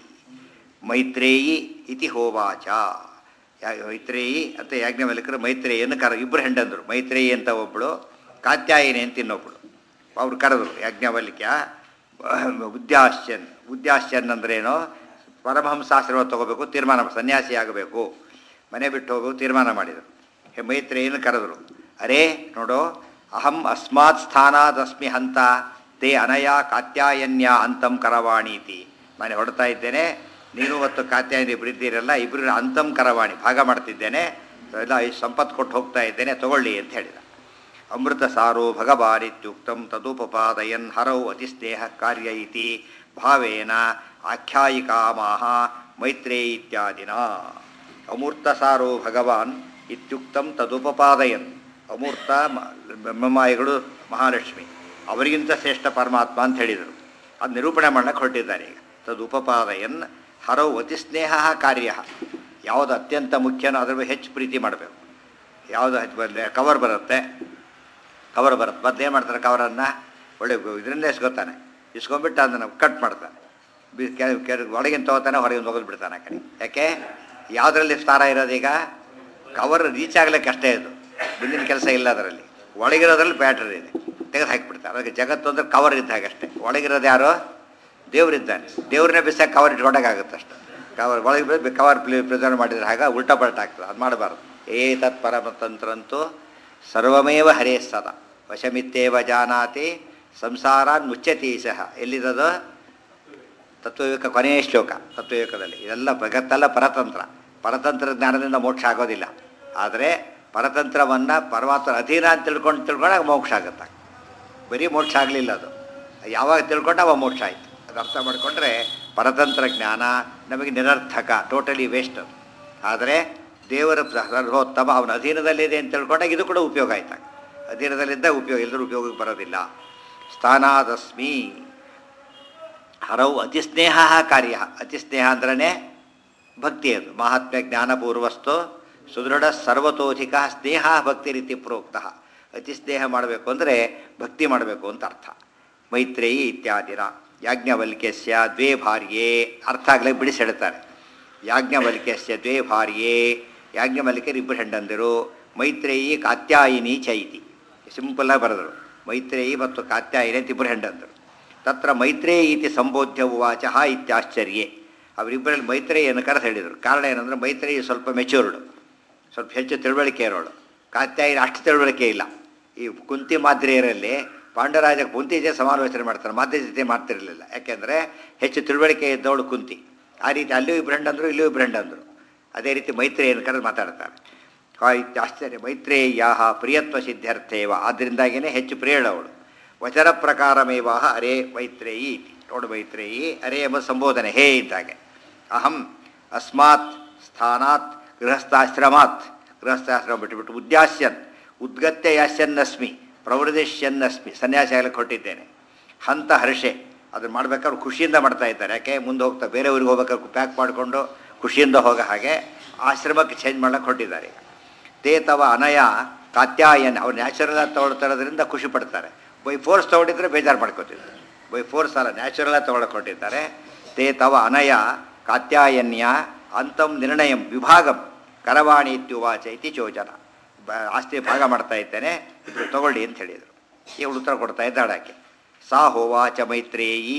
ಮೈತ್ರೇಯಿ ಇತಿ ಹೋವಾಚ ಯಾ- ಮೈತ್ರೇಯಿ ಅಂತ ಯಾಜ್ಞವಲ್ಕರು ಮೈತ್ರೇಯಿಯನ್ನು ಕರ ಇಬ್ಬರು ಹೆಂಡಂದರು ಮೈತ್ರೇಯಿ ಅಂತ ಒಬ್ಬಳು ಕಾತ್ಯಾಯಿನಿ ಅಂತ ಇನ್ನೊಬ್ಬಳು ಅವ್ರು ಕರೆದರು ಯಾಜ್ಞವಲ್ಕ್ಯ ಉದ್ಯಾಶ್ಯನ್ ಉದ್ಯಾಶ್ಯನ್ ಅಂದ್ರೇನು ಪರಮಹಂಸಾಶ್ರಮ ತಗೋಬೇಕು ತೀರ್ಮಾನ ಸನ್ಯಾಸಿ ಆಗಬೇಕು ಮನೆ ಬಿಟ್ಟು ಹೋಗಬೇಕು ತೀರ್ಮಾನ ಮಾಡಿದರು ಹೇ ಮೈತ್ರೇಯನ್ನು ಕರೆದರು ಅರೇ ನೋಡು ಅಹಂ ಅಸ್ಮಾತ್ ಸ್ಥಾನಾದಸ್ಮಿ ಹಂತ ತೇ ಅನಯ ಕಾತ್ಯಾಯನ್ಯ ಅಂತಂ ಕರವಾಣೀತಿ ನಾನು ಹೊಡ್ತಾ ಇದ್ದೇನೆ ನೀನು ಮತ್ತು ಕಾತ್ಯಾಯನಿ ಇಬ್ಬರು ಇದ್ದೀರಲ್ಲ ಇಬ್ಬರು ಅಂತಂ ಕರವಾಣಿ ಭಾಗ ಮಾಡ್ತಿದ್ದೇನೆ ಎಲ್ಲ ಈ ಸಂಪತ್ತು ಕೊಟ್ಟು ಹೋಗ್ತಾ ಇದ್ದೇನೆ ತಗೊಳ್ಳಿ ಅಂತ ಹೇಳಿದ ಅಮೃತ ಸಾರೋ ಭಗವಾನಿತ್ಯುಕ್ತಂ ತದುಪಪಾದಯನ್ ಹರೌ ಅತಿಸ್ನೇಹ ಕಾರ್ಯ ಇತಿ ಭಾವೇನ ಆಖ್ಯಾಯಿಕಾಮಾಹ ಮೈತ್ರೇಯಿ ಇತ್ಯಾದಿನ ಅಮೂರ್ತ ಸಾರೋ ಭಗವಾನ್ ಇತ್ಯುಕ್ತಂ ತದುಪಪಾದಯನ್ ಅಮೂರ್ತ ಮ- ಬ್ರಹ್ಮಮಾಯಿಗಳು ಮಹಾಲಕ್ಷ್ಮಿ ಅವರಿಗಿಂತ ಶ್ರೇಷ್ಠ ಪರಮಾತ್ಮ ಅಂತ ಹೇಳಿದರು ಅದು ನಿರೂಪಣೆ ಮಾಡಕ್ಕೆ ಹೊರಟಿದ್ದಾರೆ ಈಗ ತದುಪಪಾದಯನ್ ಹರೌ ಅತಿಸ್ನೇಹ ಕಾರ್ಯ ಯಾವುದು ಅತ್ಯಂತ ಮುಖ್ಯನೋ ಅದ್ರ ಬಗ್ಗೆ ಹೆಚ್ಚು ಪ್ರೀತಿ ಮಾಡಬೇಕು ಯಾವುದು ಹೆಚ್ಚು ಬರಲಿ ಕವರ್ ಬರುತ್ತೆ ಕವರ್ ಬರುತ್ತೆ ಮೊದಲು ಏನು ಮಾಡ್ತಾರೆ ಕವರನ್ನು ಒಳ್ಳೆ ಇದರಿಂದ ಇಸ್ಕೊತಾನೆ ಇಸ್ಕೊಂಡ್ಬಿಟ್ಟು ಅದನ್ನು ಕಟ್ ಮಾಡ್ತಾನೆ ಬಿ ಕೆ- ಕೆ- ಒಳಗಿನ ತೊಗೋತಾನೆ ಹೊರಗಿನ ಹೋಗೋದು ಬಿಡ್ತಾನೆ ಆ ಕಡೆ ಯಾಕೆ ಯಾವುದರಲ್ಲಿ ಸ್ಟಾರ ಇರೋದೀಗ ಕವರ್ ರೀಚ್ ಆಗ್ಲಿಕ್ಕೆ ಅಷ್ಟೇ ಇದು ಮುಂದಿನ ಕೆಲಸ ಇಲ್ಲ ಅದರಲ್ಲಿ ಒಳಗಿರೋದ್ರಲ್ಲಿ ಬ್ಯಾಟ್ರಿ ಇದೆ ತೆಗೆದು ಹಾಕಿಬಿಡ್ತಾರೆ ಅದಕ್ಕೆ ಜಗತ್ತು ಅಂದ್ರೆ ಕವರ್ ಇದ್ದ ಹಾಗೆ ಅಷ್ಟೇ ಒಳಗಿರೋದು ಯಾರು ದೇವರಿದ್ದಾನೆ ದೇವ್ರನ್ನೇ ಬಿಸಾಕ ಕವರ್ ಇಟ್ಕೊಂಡಾಗುತ್ತೆ ಅಷ್ಟೆ ಕವರ್ ಒಳಗೆ ಕವರ್ ಪ್ರಿಸರ್ವ್ ಮಾಡಿದ್ರೆ ಹಾಗೆ ಉಲ್ಟಾ ಪಲ್ಟಾ ಆಗ್ತದೆ ಅದು ಮಾಡಬಾರ್ದು ಏತತ್ ಪರಮತಂತ್ರಂತೂ ಸರ್ವಮೇವ ಹರೇ ಸದಾ ವಶಮಿತ್ತೇವ ಜಾನಾತಿ ಸಂಸಾರಾನ್ ಮುಚ್ಚತಿ ಸಹ ಎಲ್ಲಿರೋದು ತತ್ವಯುಗ ಕೊನೆಯ ಶ್ಲೋಕ ತತ್ವಯುಗದಲ್ಲಿ ಇದೆಲ್ಲ ಜಗತ್ತೆಲ್ಲ ಪರತಂತ್ರ ಪರತಂತ್ರ ಜ್ಞಾನದಿಂದ ಮೋಕ್ಷ ಆಗೋದಿಲ್ಲ ಆದರೆ ಪರತಂತ್ರವನ್ನು ಪರಮಾತ್ಮನ ಅಧೀನ ಅಂತ ತಿಳ್ಕೊಂಡು ತಿಳ್ಕೊಂಡಾಗ ಮೋಕ್ಷ ಆಗುತ್ತೆ ಬರೀ ಮೋಕ್ಷ ಆಗಲಿಲ್ಲ ಅದು ಯಾವಾಗ ತಿಳ್ಕೊಂಡು ಅವ ಮೋಕ್ಷ ಆಯಿತು ಅದು ಅರ್ಥ ಮಾಡಿಕೊಂಡ್ರೆ ಪರತಂತ್ರ ಜ್ಞಾನ ನಮಗೆ ನಿರರ್ಥಕ ಟೋಟಲಿ ವೇಸ್ಟ್ ಅದು ಆದರೆ ದೇವರ ಸರ್ವೋತ್ತಮ ಅವನ ಅಧೀನದಲ್ಲಿದೆ ಅಂತ ತಿಳ್ಕೊಂಡಾಗ ಇದು ಕೂಡ ಉಪಯೋಗ ಆಯ್ತಾಗ ಅಧೀನದಲ್ಲಿದ್ದ ಉಪಯೋಗ ಎಲ್ಲರೂ ಉಪಯೋಗಕ್ಕೆ ಬರೋದಿಲ್ಲ ಸ್ಥಾನಾದಸ್ಮಿ ಹರವು ಅತಿಸ್ನೇಹ ಕಾರ್ಯ ಅತಿಸ್ನೇಹ ಅಂದ್ರೇ ಭಕ್ತಿ ಅದು ಮಹಾತ್ಮ್ಯ ಜ್ಞಾನಪೂರ್ವಸ್ತು ಸುದೃಢ ಸರ್ವತೋಧಿಕ ಸ್ನೇಹ ಭಕ್ತಿ ರೀತಿ ಪ್ರೋಕ್ತ ಅತಿ ಸ್ನೇಹ ಮಾಡಬೇಕು ಅಂದರೆ ಭಕ್ತಿ ಮಾಡಬೇಕು ಅಂತ ಅರ್ಥ ಮೈತ್ರೇಯಿ ಇತ್ಯಾದಿನ ಯಾಜ್ಞವಲ್ಕ್ಯಸ್ಯ ದ್ವೇ ಭಾರ್ಯೆ ಅರ್ಥ ಆಗಲಿ ಬಿಡಿಸಿ ಹೇಳ್ತಾರೆ ಯಾಜ್ಞವಲ್ಕ್ಯಸ್ಯ ದ್ವೇ ಭಾರ್ಯೆ ಯಾಜ್ಞವಲ್ಕ್ಯರು ಇಬ್ಬರು ಹೆಂಡಂದಿರು ಮೈತ್ರೇಯಿ ಕಾತ್ಯಾಯಿನಿ ಚೈತಿ ಸಿಂಪಲ್ಲಾಗಿ ಬರೆದರು ಮೈತ್ರೇಯಿ ಮತ್ತು ಕಾತ್ಯಾಯಿನಿ ಅಂತ ಇಬ್ಬರು ಹೆಂಡಂದರು ತತ್ರ ಮೈತ್ರೇಯಿ ಇತಿ ಸಂಬೋಧ್ಯ ಉವಾಚ ಹಾ ಇತ್ಯಾಶ್ಚರ್ಯೆ ಅವರಿಬ್ಬರಲ್ಲಿ ಮೈತ್ರೇಯಿಯನ್ನು ಕರೆದು ಹೇಳಿದರು ಕಾರಣ ಏನಂದರೆ ಮೈತ್ರೇಯಿ ಸ್ವಲ್ಪ ಮೆಚ್ಯೂರ್ಡು ಸ್ವಲ್ಪ ಹೆಚ್ಚು ತಿಳುವಳಿಕೆ ಇರೋಳು ಕಾತ್ಯಾಯಿನ ಅಷ್ಟು ತಿಳುವಳಿಕೆ ಇಲ್ಲ ಈ ಕುಂತಿ ಮಾದ್ರಿಯರಲ್ಲಿ ಪಾಂಡರಾಜ ಕುಂತಿ ಜೊತೆ ಸಮಾಲೋಚನೆ ಮಾಡ್ತಾರೆ ಮಾದ್ರಿ ಜೊತೆ ಮಾಡ್ತಿರಲಿಲ್ಲ ಯಾಕೆಂದರೆ ಹೆಚ್ಚು ತಿಳುವಳಿಕೆ ಇದ್ದವಳು ಕುಂತಿ ಆ ರೀತಿ ಅಲ್ಲಿಯೂ ಇಬ್ಬರು ಹೆಂಡಂದರು ಇಲ್ಲಿಯೂ ಇಬ್ಬರು ಹೆಂಡಂದರು ಅದೇ ರೀತಿ ಮೈತ್ರೇಯನ್ನು ಕರೆದು ಮಾತಾಡ್ತಾರೆ ಆ ಇತ್ಯಾಶ್ಚರ್ಯ ಮೈತ್ರೇಯ ಪ್ರಿಯತ್ವ ಸಿದ್ಧಾರ್ಥೇವ ಆದ್ದರಿಂದಾಗಿಯೇ ಹೆಚ್ಚು ಪ್ರಿಯಳವಳು ವಚನ ಪ್ರಕಾರಮೇವಾಹ ಅರೇ ಮೈತ್ರೇಯಿ ಇತಿ ನೋಡು ಮೈತ್ರೇಯಿ ಅರೇ ಎಂಬ ಸಂಬೋಧನೆ ಹೇ ಇದ್ದಾಗೆ ಅಹಂ ಅಸ್ಮಾತ್ ಸ್ಥಾನಾತ್ ಗೃಹಸ್ಥಾಶ್ರಮಾತ್ ಗೃಹಸ್ಥಾಶ್ರಮ ಬಿಟ್ಟುಬಿಟ್ಟು ಉದ್ಯಾಸ್ಯನ್ ಉದ್ಗತ್ಯ ಯಾಸ್ಯನ್ನಸ್ಮಿ ಪ್ರವೃದಿಷ್ಯನ್ನಸ್ಮಿ ಸನ್ಯಾಸಿ ಆಗಲಿಕ್ಕೆ ಹೊಟ್ಟಿದ್ದೇನೆ ಹಂತ ಹರ್ಷೆ ಅದನ್ನು ಮಾಡ್ಬೇಕಾದ್ರೆ ಖುಷಿಯಿಂದ ಮಾಡ್ತಾ ಇದ್ದಾರೆ ಯಾಕೆ ಮುಂದೆ ಹೋಗ್ತಾ ಬೇರೆ ಊರಿಗೆ ಹೋಗ್ಬೇಕಾದ್ರೆ ಪ್ಯಾಕ್ ಮಾಡಿಕೊಂಡು ಖುಷಿಯಿಂದ ಹೋಗೋ ಹಾಗೆ ಆಶ್ರಮಕ್ಕೆ ಚೇಂಜ್ ಮಾಡ್ಲಿಕ್ಕೆ ಹೊರಟಿದ್ದಾರೆ ಈಗ ತೇ ತವ ಅನಯ ಕಾತ್ಯಾಯನ್ ಅವ್ರು ನ್ಯಾಚುರಲ್ ಆಗಿ ತೊಗೊಳ್ತಾ ಇರೋದ್ರಿಂದ ಖುಷಿ ಪಡ್ತಾರೆ ಬೈ ಫೋರ್ಸ್ ತೊಗೊಂಡಿದ್ರೆ ಬೇಜಾರು ಮಾಡ್ಕೋತಿದ್ರು ಬೈ ಫೋರ್ಸ್ ಅಲ್ಲ ನ್ಯಾಚುರಲ್ ಆಗಿ ತೊಗೊಳಕ್ಕೆ ಹೊರಟಿದ್ದಾರೆ ತೇ ತವ ಅನಯ ಕಾತ್ಯಾಯನ್ಯ ಅಂತಂ ನಿರ್ಣಯಂ ವಿಭಾಗಂ ಕರವಾಣಿ ಇತ್ಯುವಾಚ ಇತಿ ಚೋಚನ ಬ ಆಸ್ತಿ ಭಾಗ ಮಾಡ್ತಾ ಇದ್ದೇನೆ ಇದ್ರು ತಗೊಳ್ಳಿ ಅಂತ ಹೇಳಿದರು ಇವಳು ಉತ್ತರ ಕೊಡ್ತಾ ಇದ್ದಾಳಾಕೆ ಸಾ ಹೋವಾಚ ಮೈತ್ರೇಯೀ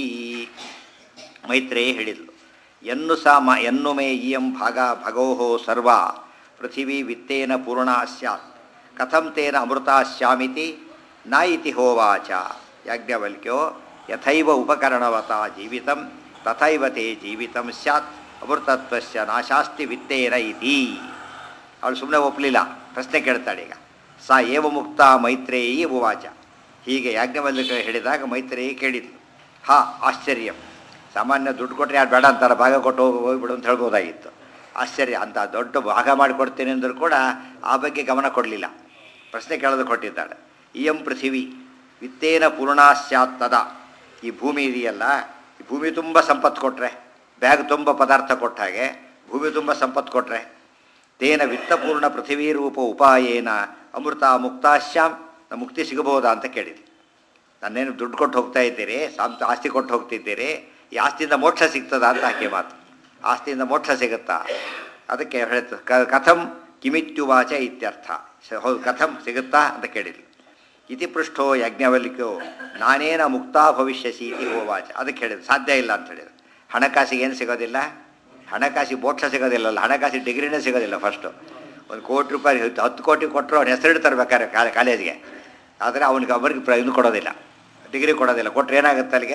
ಮೈತ್ರೇಯಿ ಹೇಳಿದ್ಲು ಎನ್ನು ಸಾ ಮ ಎನ್ನು ಮೇ ಇಯಂ ಭಾಗ ಭಗೋಹೋ ಸರ್ವ ಪೃಥಿವೀ ವಿತ್ತೇನ ಪೂರ್ಣ ಸ್ಯಾತ್ ಕಥಂ ತೇನ ಅಮೃತ ಸ್ಯಾಮಿತಿ ನ ಇತಿ ಹೋವಾಚ ಯಾಜ್ಞವಲ್ಕ್ಯೋ ಯಥೈವ ಉಪಕರಣವತ ಜೀವಿತಂ ತಥೈವ ತೇ ಜೀವಿತಂ ಸ್ಯಾತ್ ಅಮೃತತ್ವಸ್ಯ ನಾಶಾಸ್ತಿ ವಿತ್ತೇನ ಇತಿ ಅವಳು ಸುಮ್ಮನೆ ಒಪ್ಪಲಿಲ್ಲ ಪ್ರಶ್ನೆ ಕೇಳ್ತಾಳೆ ಈಗ ಸಾ ಏವ ಮುಕ್ತ ಮೈತ್ರೇಯಿ ಉವಾಚ ಹೀಗೆ ಯಾಜ್ಞವಲ್ಕ್ಯ ಹೇಳಿದಾಗ ಮೈತ್ರೇಯಿ ಕೇಳಿದ್ಲು ಹಾ ಆಶ್ಚರ್ಯಂ ಸಾಮಾನ್ಯ ದುಡ್ಡು ಕೊಟ್ಟರೆ ಯಾರು ಬೇಡ ಅಂತಾರೆ ಭಾಗ ಕೊಟ್ಟು ಹೋಗಿ ಹೋಗ್ಬಿಡು ಅಂತ ಹೇಳ್ಬೋದಾಗಿತ್ತು ಆಶ್ಚರ್ಯ ಅಂತ ದೊಡ್ಡ ಭಾಗ ಮಾಡಿಕೊಡ್ತೀನಿ ಅಂದರೂ ಕೂಡ ಆ ಬಗ್ಗೆ ಗಮನ ಕೊಡಲಿಲ್ಲ ಪ್ರಶ್ನೆ ಕೇಳೋದು ಕೊಟ್ಟಿದ್ದಾಳೆ ಇಯಂ ಪೃಥಿವಿ ವಿತ್ತೇನ ಪೂರ್ಣ ಸ್ಯಾತ್ ತದ ಈ ಭೂಮಿ ಇದೆಯಲ್ಲ ಈ ಭೂಮಿ ತುಂಬ ಸಂಪತ್ತು ಕೊಟ್ಟರೆ ಬ್ಯಾಗ್ ತುಂಬ ಪದಾರ್ಥ ಕೊಟ್ಟ ಹಾಗೆ ಭೂಮಿ ತುಂಬ ಸಂಪತ್ತು ಕೊಟ್ಟರೆ ತೇನ ವಿತ್ತಪೂರ್ಣ ಪೃಥಿವೀ ರೂಪ ಉಪಾಯೇನ ಅಮೃತ ಮುಕ್ತಾಶ್ಯಾಮ್ ಮುಕ್ತಿ ಸಿಗಬಹುದಾ ಅಂತ ಕೇಳಿದೆ ನಾನೇನು ದುಡ್ಡು ಕೊಟ್ಟು ಹೋಗ್ತಾ ಇದ್ದೀರಿ ಸಾಂತ ಆಸ್ತಿ ಕೊಟ್ಟು ಹೋಗ್ತಿದ್ದೀರಿ ಈ ಆಸ್ತಿಯಿಂದ ಮೋಕ್ಷ ಸಿಗ್ತದ ಅಂತ ಆಕೆ ಮಾತು ಆಸ್ತಿಯಿಂದ ಮೋಕ್ಷ ಸಿಗುತ್ತಾ ಅದಕ್ಕೆ ಹೇಳ್ತ ಕ ಕಥಂ ಕಿಮಿತ್ಯುವಾಚ ಇತ್ಯರ್ಥ ಸ- ಹೌದು ಕಥಂ ಸಿಗುತ್ತಾ ಅಂತ ಕೇಳಿದ್ಲು ಇತಿ ಪೃಷ್ಠೋ ಯಜ್ಞವಲ್ಕ್ಯೋ ನಾನೇನ ಮುಕ್ತಾ ಭವಿಷ್ಯಸಿ ಇತಿ ಹೋವಾಚ ಅದಕ್ಕೆ ಹೇಳಿದ್ರು ಸಾಧ್ಯ ಇಲ್ಲ ಅಂತ ಹೇಳಿದ್ರು ಹಣಕಾಸಿಗೆ ಏನು ಸಿಗೋದಿಲ್ಲ ಹಣಕಾಸಿಗೆ ಮೋಕ್ಷ ಸಿಗೋದಿಲ್ಲಲ್ಲ ಹಣಕಾಸಿಗೆ ಡಿಗ್ರಿನೇ ಸಿಗೋದಿಲ್ಲ ಫಸ್ಟು ಒಂದು ಕೋಟಿ ರೂಪಾಯಿ ಹತ್ತು ಹತ್ತು ಕೋಟಿ ಕೊಟ್ಟರು ಅವ್ನು ಹೆಸರಿಡ್ತಾರೆ ಬೇಕಾದ್ರೆ ಕಾಲ- ಕಾಲೇಜಿಗೆ ಆದರೆ ಅವನಿಗೆ ಅವರಿಗೆ ಪ್ರ ಇದು ಕೊಡೋದಿಲ್ಲ ಡಿಗ್ರಿ ಕೊಡೋದಿಲ್ಲ ಕೊಟ್ಟರೆ ಏನಾಗುತ್ತೆ ಅಲ್ಲಿಗೆ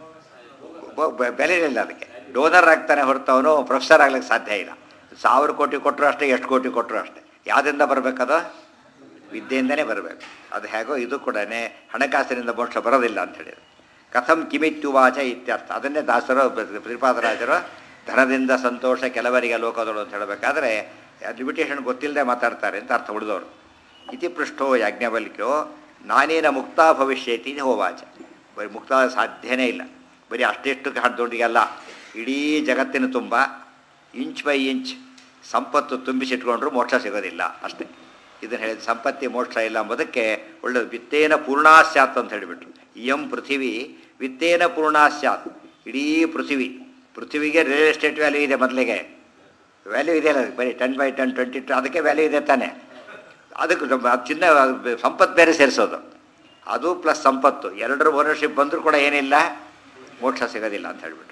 ಬ- ಬ- ಬೆಲೆ ಇಲ್ಲ ಅದಕ್ಕೆ ಡೋನರ್ ಆಗ್ತಾನೆ ಹೊರತು ಅವನು ಪ್ರೊಫೆಸರ್ ಆಗ್ಲಿಕ್ಕೆ ಸಾಧ್ಯ ಇಲ್ಲ ಸಾವಿರ ಕೋಟಿ ಕೊಟ್ಟರು ಅಷ್ಟೇ ಎಷ್ಟು ಕೋಟಿ ಕೊಟ್ಟರು ಅಷ್ಟೇ ಯಾವುದರಿಂದ ಬರಬೇಕದು ವಿದ್ಯೆಯಿಂದನೇ ಬರಬೇಕು ಅದು ಹೇಗೋ ಇದು ಕೂಡ ಹಣಕಾಸಿನಿಂದ ಮೋಕ್ಷ ಬರೋದಿಲ್ಲ ಅಂತ ಹೇಳಿದ್ರು ಕಥಂ ಕಿಮಿತ್ಯುವಾಚ ಇತ್ಯರ್ಥ ಅದನ್ನೇ ದಾಸರು ಬ- ಶ್ರೀಪಾದರಾಜರು ಧನದಿಂದ ಸಂತೋಷ ಕೆಲವರಿಗೆ ಲೋಕದಳು ಅಂತ ಹೇಳಬೇಕಾದ್ರೆ ಲಿಮಿಟೇಷನ್ ಗೊತ್ತಿಲ್ಲದೆ ಮಾತಾಡ್ತಾರೆ ಅಂತ ಅರ್ಥ ಉಳಿದವರು ಇತಿ ಪೃಷ್ಠೋ ಯಾಜ್ಞವಲ್ಕ್ಯೋ ನಾನೇನ ಮುಕ್ತ ಭವಿಷ್ಯತಿ ಹೋವಾಚ ಬರೀ ಮುಕ್ತ ಸಾಧ್ಯನೇ ಇಲ್ಲ ಬರೀ ಅಷ್ಟೆಷ್ಟು ದೊಡ್ಡಿಗೆಲ್ಲ ಇಡೀ ಜಗತ್ತಿನ ತುಂಬ ಇಂಚ್ ಬೈ ಇಂಚ್ ಸಂಪತ್ತು ತುಂಬಿಸಿಟ್ಕೊಂಡ್ರು ಮೋಕ್ಷ ಸಿಗೋದಿಲ್ಲ ಅಷ್ಟೇ ಇದನ್ನು ಹೇಳಿದ ಸಂಪತ್ತಿ ಮೋಕ್ಷ ಇಲ್ಲ ಎಂಬುದಕ್ಕೆ ಒಳ್ಳೆ ವಿತ್ತೇನ ಪೂರ್ಣಾಸ್ಯಾತ್ ಅಂತ ಹೇಳಿಬಿಟ್ರು ಇಯಂ ಪೃಥಿವಿ ವಿತ್ತೇನ ಪೂರ್ಣಾಸ್ಯಾತ್ ಇಡೀ ಪೃಥಿವಿ ಪೃಥ್ವಿಗೆ ರಿಯಲ್ ಎಸ್ಟೇಟ್ ವ್ಯಾಲ್ಯೂ ಇದೆ ಮೊದಲಿಗೆ ವ್ಯಾಲ್ಯೂ ಇದೆಯಲ್ಲ ಅದಕ್ಕೆ ಬರೀ ten by ten twenty two ಅದಕ್ಕೆ ವ್ಯಾಲ್ಯೂ ಇದೆ ತಾನೆ ಅದಕ್ಕೆ ನಮ್ಮ- ಅದು ಚಿನ್ನ ಅದು ಬೆ- ಸಂಪತ್ತು ಬೇರೆ ಸೇರಿಸೋದು ಅದು ಪ್ಲಸ್ ಸಂಪತ್ತು ಎರಡರ ಓನರ್ಶಿಪ್ ಬಂದರೂ ಕೂಡ ಏನಿಲ್ಲ ಮೋಕ್ಷ ಸಿಗೋದಿಲ್ಲ ಅಂತ ಹೇಳ್ಬಿಟ್ಟು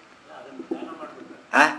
ಹಾಂ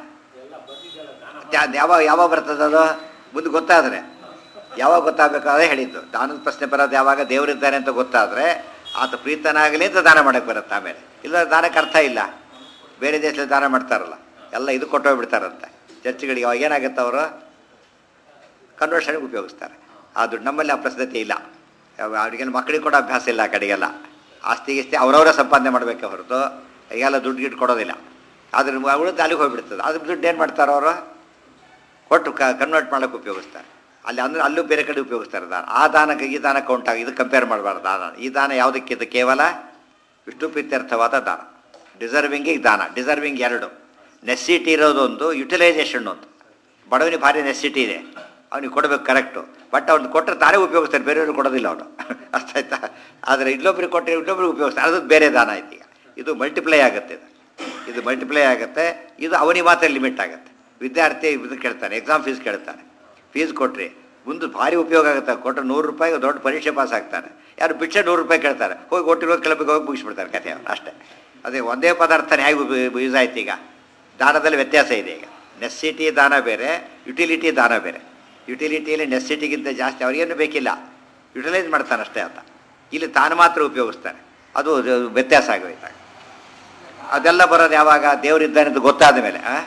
ಯಾವಾಗ ಯಾವಾಗ ಬರ್ತದೆ ಅದು ಮುಂದೆ ಗೊತ್ತಾದರೆ ಯಾವಾಗ ಗೊತ್ತಾಗಬೇಕಾದ್ರೆ ಹೇಳಿದ್ದು ದಾನದ ಪ್ರಶ್ನೆ ಬರೋದು ಯಾವಾಗ ದೇವರಿದ್ದಾನೆ ಅಂತ ಗೊತ್ತಾದರೆ ಆತ ಪ್ರೀತನಾಗಲಿ ಅಂತ ದಾನ ಮಾಡೋಕ್ಕೆ ಬರುತ್ತೆ ಆಮೇಲೆ ಇಲ್ಲ ದಾನಕ್ಕೆ ಅರ್ಥ ಇಲ್ಲ ಬೇರೆ ದೇಶದಲ್ಲಿ ದಾನ ಮಾಡ್ತಾರಲ್ಲ ಎಲ್ಲ ಇದು ಕೊಟ್ಟೋಗ್ಬಿಡ್ತಾರಂತೆ ಚರ್ಚ್ಗಳಿಗೆ ಅವಾಗ ಏನಾಗುತ್ತೆ ಅವರು ಕನ್ವರ್ಷನ್ಗೆ ಉಪಯೋಗಿಸ್ತಾರೆ ಅದು ನಮ್ಮಲ್ಲಿ ಆ ಪ್ರಸಿದ್ಧತೆ ಇಲ್ಲ ಯಾವ- ಅವ್ರಿಗೆಲ್ಲ ಮಕ್ಕಳಿಗೆ ಕೂಡ ಅಭ್ಯಾಸ ಇಲ್ಲ ಆ ಕಡೆಗೆಲ್ಲ ಆಸ್ತಿ ಗಿಸ್ತಿ ಅವರವರ ಸಂಪಾದನೆ ಮಾಡಬೇಕೆ ಹೊರತು ಈಗೆಲ್ಲ ದುಡ್ಡು ಗಿಟ್ಟು ಕೊಡೋದಿಲ್ಲ ಅದ್ರ ಉಳಿದು ಅಲ್ಲಿಗೆ ಹೋಗ್ಬಿಡ್ತದೆ ಅದ್ರ ದುಡ್ಡು ಏನು ಮಾಡ್ತಾರೆ ಅವರು ಕೊಟ್ಟು ಕ ಕನ್ವರ್ಟ್ ಮಾಡೋಕ್ಕೆ ಉಪಯೋಗಿಸ್ತಾರೆ ಅಲ್ಲಿ ಅಂದ್ರೆ ಅಲ್ಲೂ ಬೇರೆ ಕಡೆ ಉಪಯೋಗಿಸ್ತಾರೆ ದಾನ ಆ ದಾನಕ್ಕೆ ಈ ದಾನ ಕೌಂಟ್ ಆಗಿ ಇದು ಕಂಪೇರ್ ಮಾಡಬಾರ್ದು ದಾನ ಈ ದಾನ ಯಾವುದಕ್ಕೆ ಇದು ಕೇವಲ ವಿಷ್ಣು ಪ್ರೀತ್ಯರ್ಥವಾದ ದಾನ ಡಿಸರ್ವಿಂಗಿಗೆ ದಾನ ಡಿಸರ್ವಿಂಗ್ ಎರಡು ನೆಸ್ಸಿಟಿ ಇರೋದೊಂದು ಯುಟಿಲೈಸೇಷನ್ ಒಂದು ಬಡವನಿಗೆ ಭಾರಿ ನೆಸ್ಸಿಟಿ ಇದೆ ಅವನಿಗೆ ಕೊಡಬೇಕು ಕರೆಕ್ಟು ಬಟ್ ಅವ್ನು ಕೊಟ್ಟರೆ ತಾನೇ ಉಪಯೋಗಿಸ್ತಾರೆ ಬೇರೆಯವ್ರಿಗೆ ಕೊಡೋದಿಲ್ಲ ಅವನು ಅರ್ಥ ಆಯ್ತಾ ಆದರೆ ಇಲ್ಲೊಬ್ರಿಗೆ ಕೊಟ್ಟರೆ ಇನ್ನೊಬ್ರಿಗೆ ಉಪಯೋಗಿಸ್ತಾರೆ ಅದು ಬೇರೆ ದಾನ ಆಯ್ತು ಈಗ ಇದು ಮಲ್ಟಿಪ್ಲೈ ಆಗುತ್ತೆ ಇದು ಇದು ಮಲ್ಟಿಪ್ಲೈ ಆಗುತ್ತೆ ಇದು ಅವನಿಗೆ ಮಾತ್ರ ಲಿಮಿಟ್ ಆಗುತ್ತೆ ವಿದ್ಯಾರ್ಥಿ ಇದು ಕೇಳ್ತಾನೆ ಎಕ್ಸಾಮ್ ಫೀಸ್ ಕೇಳ್ತಾನೆ ಫೀಸ್ ಕೊಟ್ರಿ ಮುಂದೆ ಭಾರಿ ಉಪಯೋಗ ಆಗುತ್ತೆ ಕೊಟ್ಟರೆ ನೂರು ರೂಪಾಯಿ ದೊಡ್ಡ ಪರೀಕ್ಷೆ ಪಾಸ್ ಆಗ್ತಾನೆ ಯಾರು ಭಿಕ್ಷೆ ನೂರು ರೂಪಾಯಿ ಕೇಳ್ತಾರೆ ಹೋಗಿ ಒಟ್ಟಿರೋ ಕ್ಲಬ್ಗೆ ಹೋಗಿ ಮುಗಿಸ್ಬಿಡ್ತಾರೆ ಕಥೆ ಅವ್ನು ಅಷ್ಟೇ ಅದೇ ಒಂದೇ ಪದಾರ್ಥನೇ ಹೇಗೆ ಯೂಸ್ ಆಯ್ತು ಈಗ ದಾನದಲ್ಲಿ ವ್ಯತ್ಯಾಸ ಇದೆ ಈಗ ನೆಸ್ಸಿಟಿ ದಾನ ಬೇರೆ ಯುಟಿಲಿಟಿ ದಾನ ಬೇರೆ ಯುಟಿಲಿಟಿಯಲ್ಲಿ ನೆಸ್ಸಿಟಿಗಿಂತ ಜಾಸ್ತಿ ಅವ್ರಿಗೇನು ಬೇಕಿಲ್ಲ ಯುಟಿಲೈಸ್ ಮಾಡ್ತಾನೆ ಅಷ್ಟೇ ಅಂತ ಇಲ್ಲಿ ತಾನು ಮಾತ್ರ ಉಪಯೋಗಿಸ್ತಾನೆ ಅದು ಅದು ವ್ಯತ್ಯಾಸ ಆಗೋಯ್ತಾಗ ಅದೆಲ್ಲ ಬರೋದು ಯಾವಾಗ ದೇವರಿದ್ದಾನೆ ಅಂತ ಗೊತ್ತಾದ ಮೇಲೆ ಆ?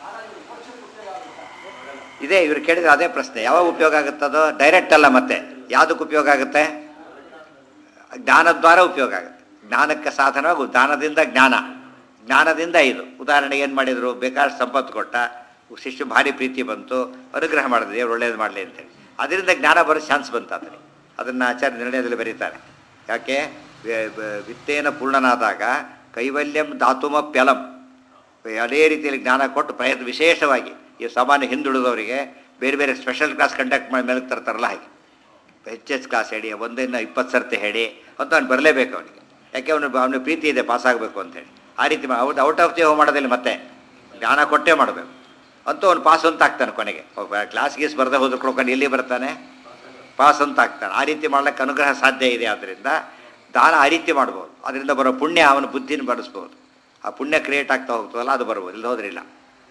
ಇದೇ ಇವ್ರು ಕೇಳಿದ್ರೆ ಅದೇ ಪ್ರಶ್ನೆ ಯಾವಾಗ ಉಪಯೋಗ ಆಗುತ್ತದೋ ಡೈರೆಕ್ಟ್ ಅಲ್ಲ ಮತ್ತೆ ಯಾವುದಕ್ಕೆ ಉಪಯೋಗ ಆಗುತ್ತೆ ಜ್ಞಾನದ್ವಾರ ಉಪಯೋಗ ಆಗುತ್ತೆ ಜ್ಞಾನಕ್ಕೆ ಸಾಧನವಾಗಿ ಜ್ಞಾನದಿಂದ ಜ್ಞಾನ ಜ್ಞಾನದಿಂದ ಇದು ಉದಾಹರಣೆಗೆ ಏನು ಮಾಡಿದರು ಬೇಕಾದಷ್ಟು ಸಂಪತ್ತು ಕೊಟ್ಟ ಶಿಷ್ಯ ಭಾರಿ ಪ್ರೀತಿ ಬಂತು ಅನುಗ್ರಹ ಮಾಡಿದ್ರು ದೇವ್ರು ಒಳ್ಳೇದು ಮಾಡಲಿ ಅಂತೇಳಿ ಅದರಿಂದ ಜ್ಞಾನ ಬರೋ ಚಾನ್ಸ್ ಬಂತು ಅದರಲ್ಲಿ ಅದನ್ನು ಆಚಾರ್ಯ ನಿರ್ಣಯದಲ್ಲಿ ಬರೀತಾರೆ ಯಾಕೆ ವೆ- ವ- ವಿತ್ತೇನ ಪೂರ್ಣನಾದಾಗ ಕೈವಲ್ಯಂ ಧಾತುಮಪ್ಯಲಂ ಅದೇ ರೀತಿಯಲ್ಲಿ ಜ್ಞಾನ ಕೊಟ್ಟು ಪ್ರಯತ್ನ ವಿಶೇಷವಾಗಿ ಈ ಸಾಮಾನ್ಯ ಹಿಂದುಳಿದವರಿಗೆ ಬೇರೆ ಬೇರೆ ಸ್ಪೆಷಲ್ ಕ್ಲಾಸ್ ಕಂಡಕ್ಟ್ ಮಾಡಿ ಮೇಲೆ ತರ್ತಾರಲ್ಲ ಹಾಗೆ ಎಚ್ ಎಸ್ ಕ್ಲಾಸ್ ಹೇಳಿ ಒಂದಿನ ಇಪ್ಪತ್ತು ಸರ್ತಿ ಹೇಳಿ ಅಂತ ಅವ್ನು ಬರಲೇಬೇಕು ಅವನಿಗೆ ಯಾಕೆ ಅವನು ಅವನಿಗೆ ಪ್ರೀತಿ ಇದೆ ಪಾಸ್ ಆಗಬೇಕು ಅಂತೇಳಿ ಆ ರೀತಿ ಔಟ್ ಔಟ್ ಆಫ್ ಜೀವ ಮಾಡೋದಿಲ್ಲ ಮತ್ತೆ ಜ್ಞಾನ ಕೊಟ್ಟೇ ಮಾಡಬೇಕು ಅಂತೂ ಅವ್ನು ಪಾಸ್ ಅಂತ ಆಗ್ತಾನೆ ಕೊನೆಗೆ ಕ್ಲಾಸ್ ಗೀಸ್ ಬರದೆ ಹೋದ್ಕೊಂಡು ಎಲ್ಲಿ ಬರ್ತಾನೆ ಪಾಸ್ ಅಂತ ಆಗ್ತಾನೆ ಆ ರೀತಿ ಮಾಡ್ಲಿಕ್ಕೆ ಅನುಗ್ರಹ ಸಾಧ್ಯ ಇದೆ ಆದ್ದರಿಂದ ದಾನ ಆ ರೀತಿ ಮಾಡ್ಬೋದು ಅದರಿಂದ ಬರೋ ಪುಣ್ಯ ಅವನ ಬುದ್ಧಿನ ಬಡಿಸ್ಬೋದು ಆ ಪುಣ್ಯ ಕ್ರಿಯೇಟ್ ಆಗ್ತಾ ಹೋಗ್ತದಲ್ಲ ಅದು ಬರ್ಬೋದು ಇಲ್ಲಿ ಹೋದ್ರಿಲ್ಲ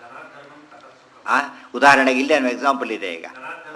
ಆ ಉದಾಹರಣೆಗೆ ಇಲ್ಲೇ ಎಕ್ಸಾಂಪಲ್ ಇದೆ ಈಗ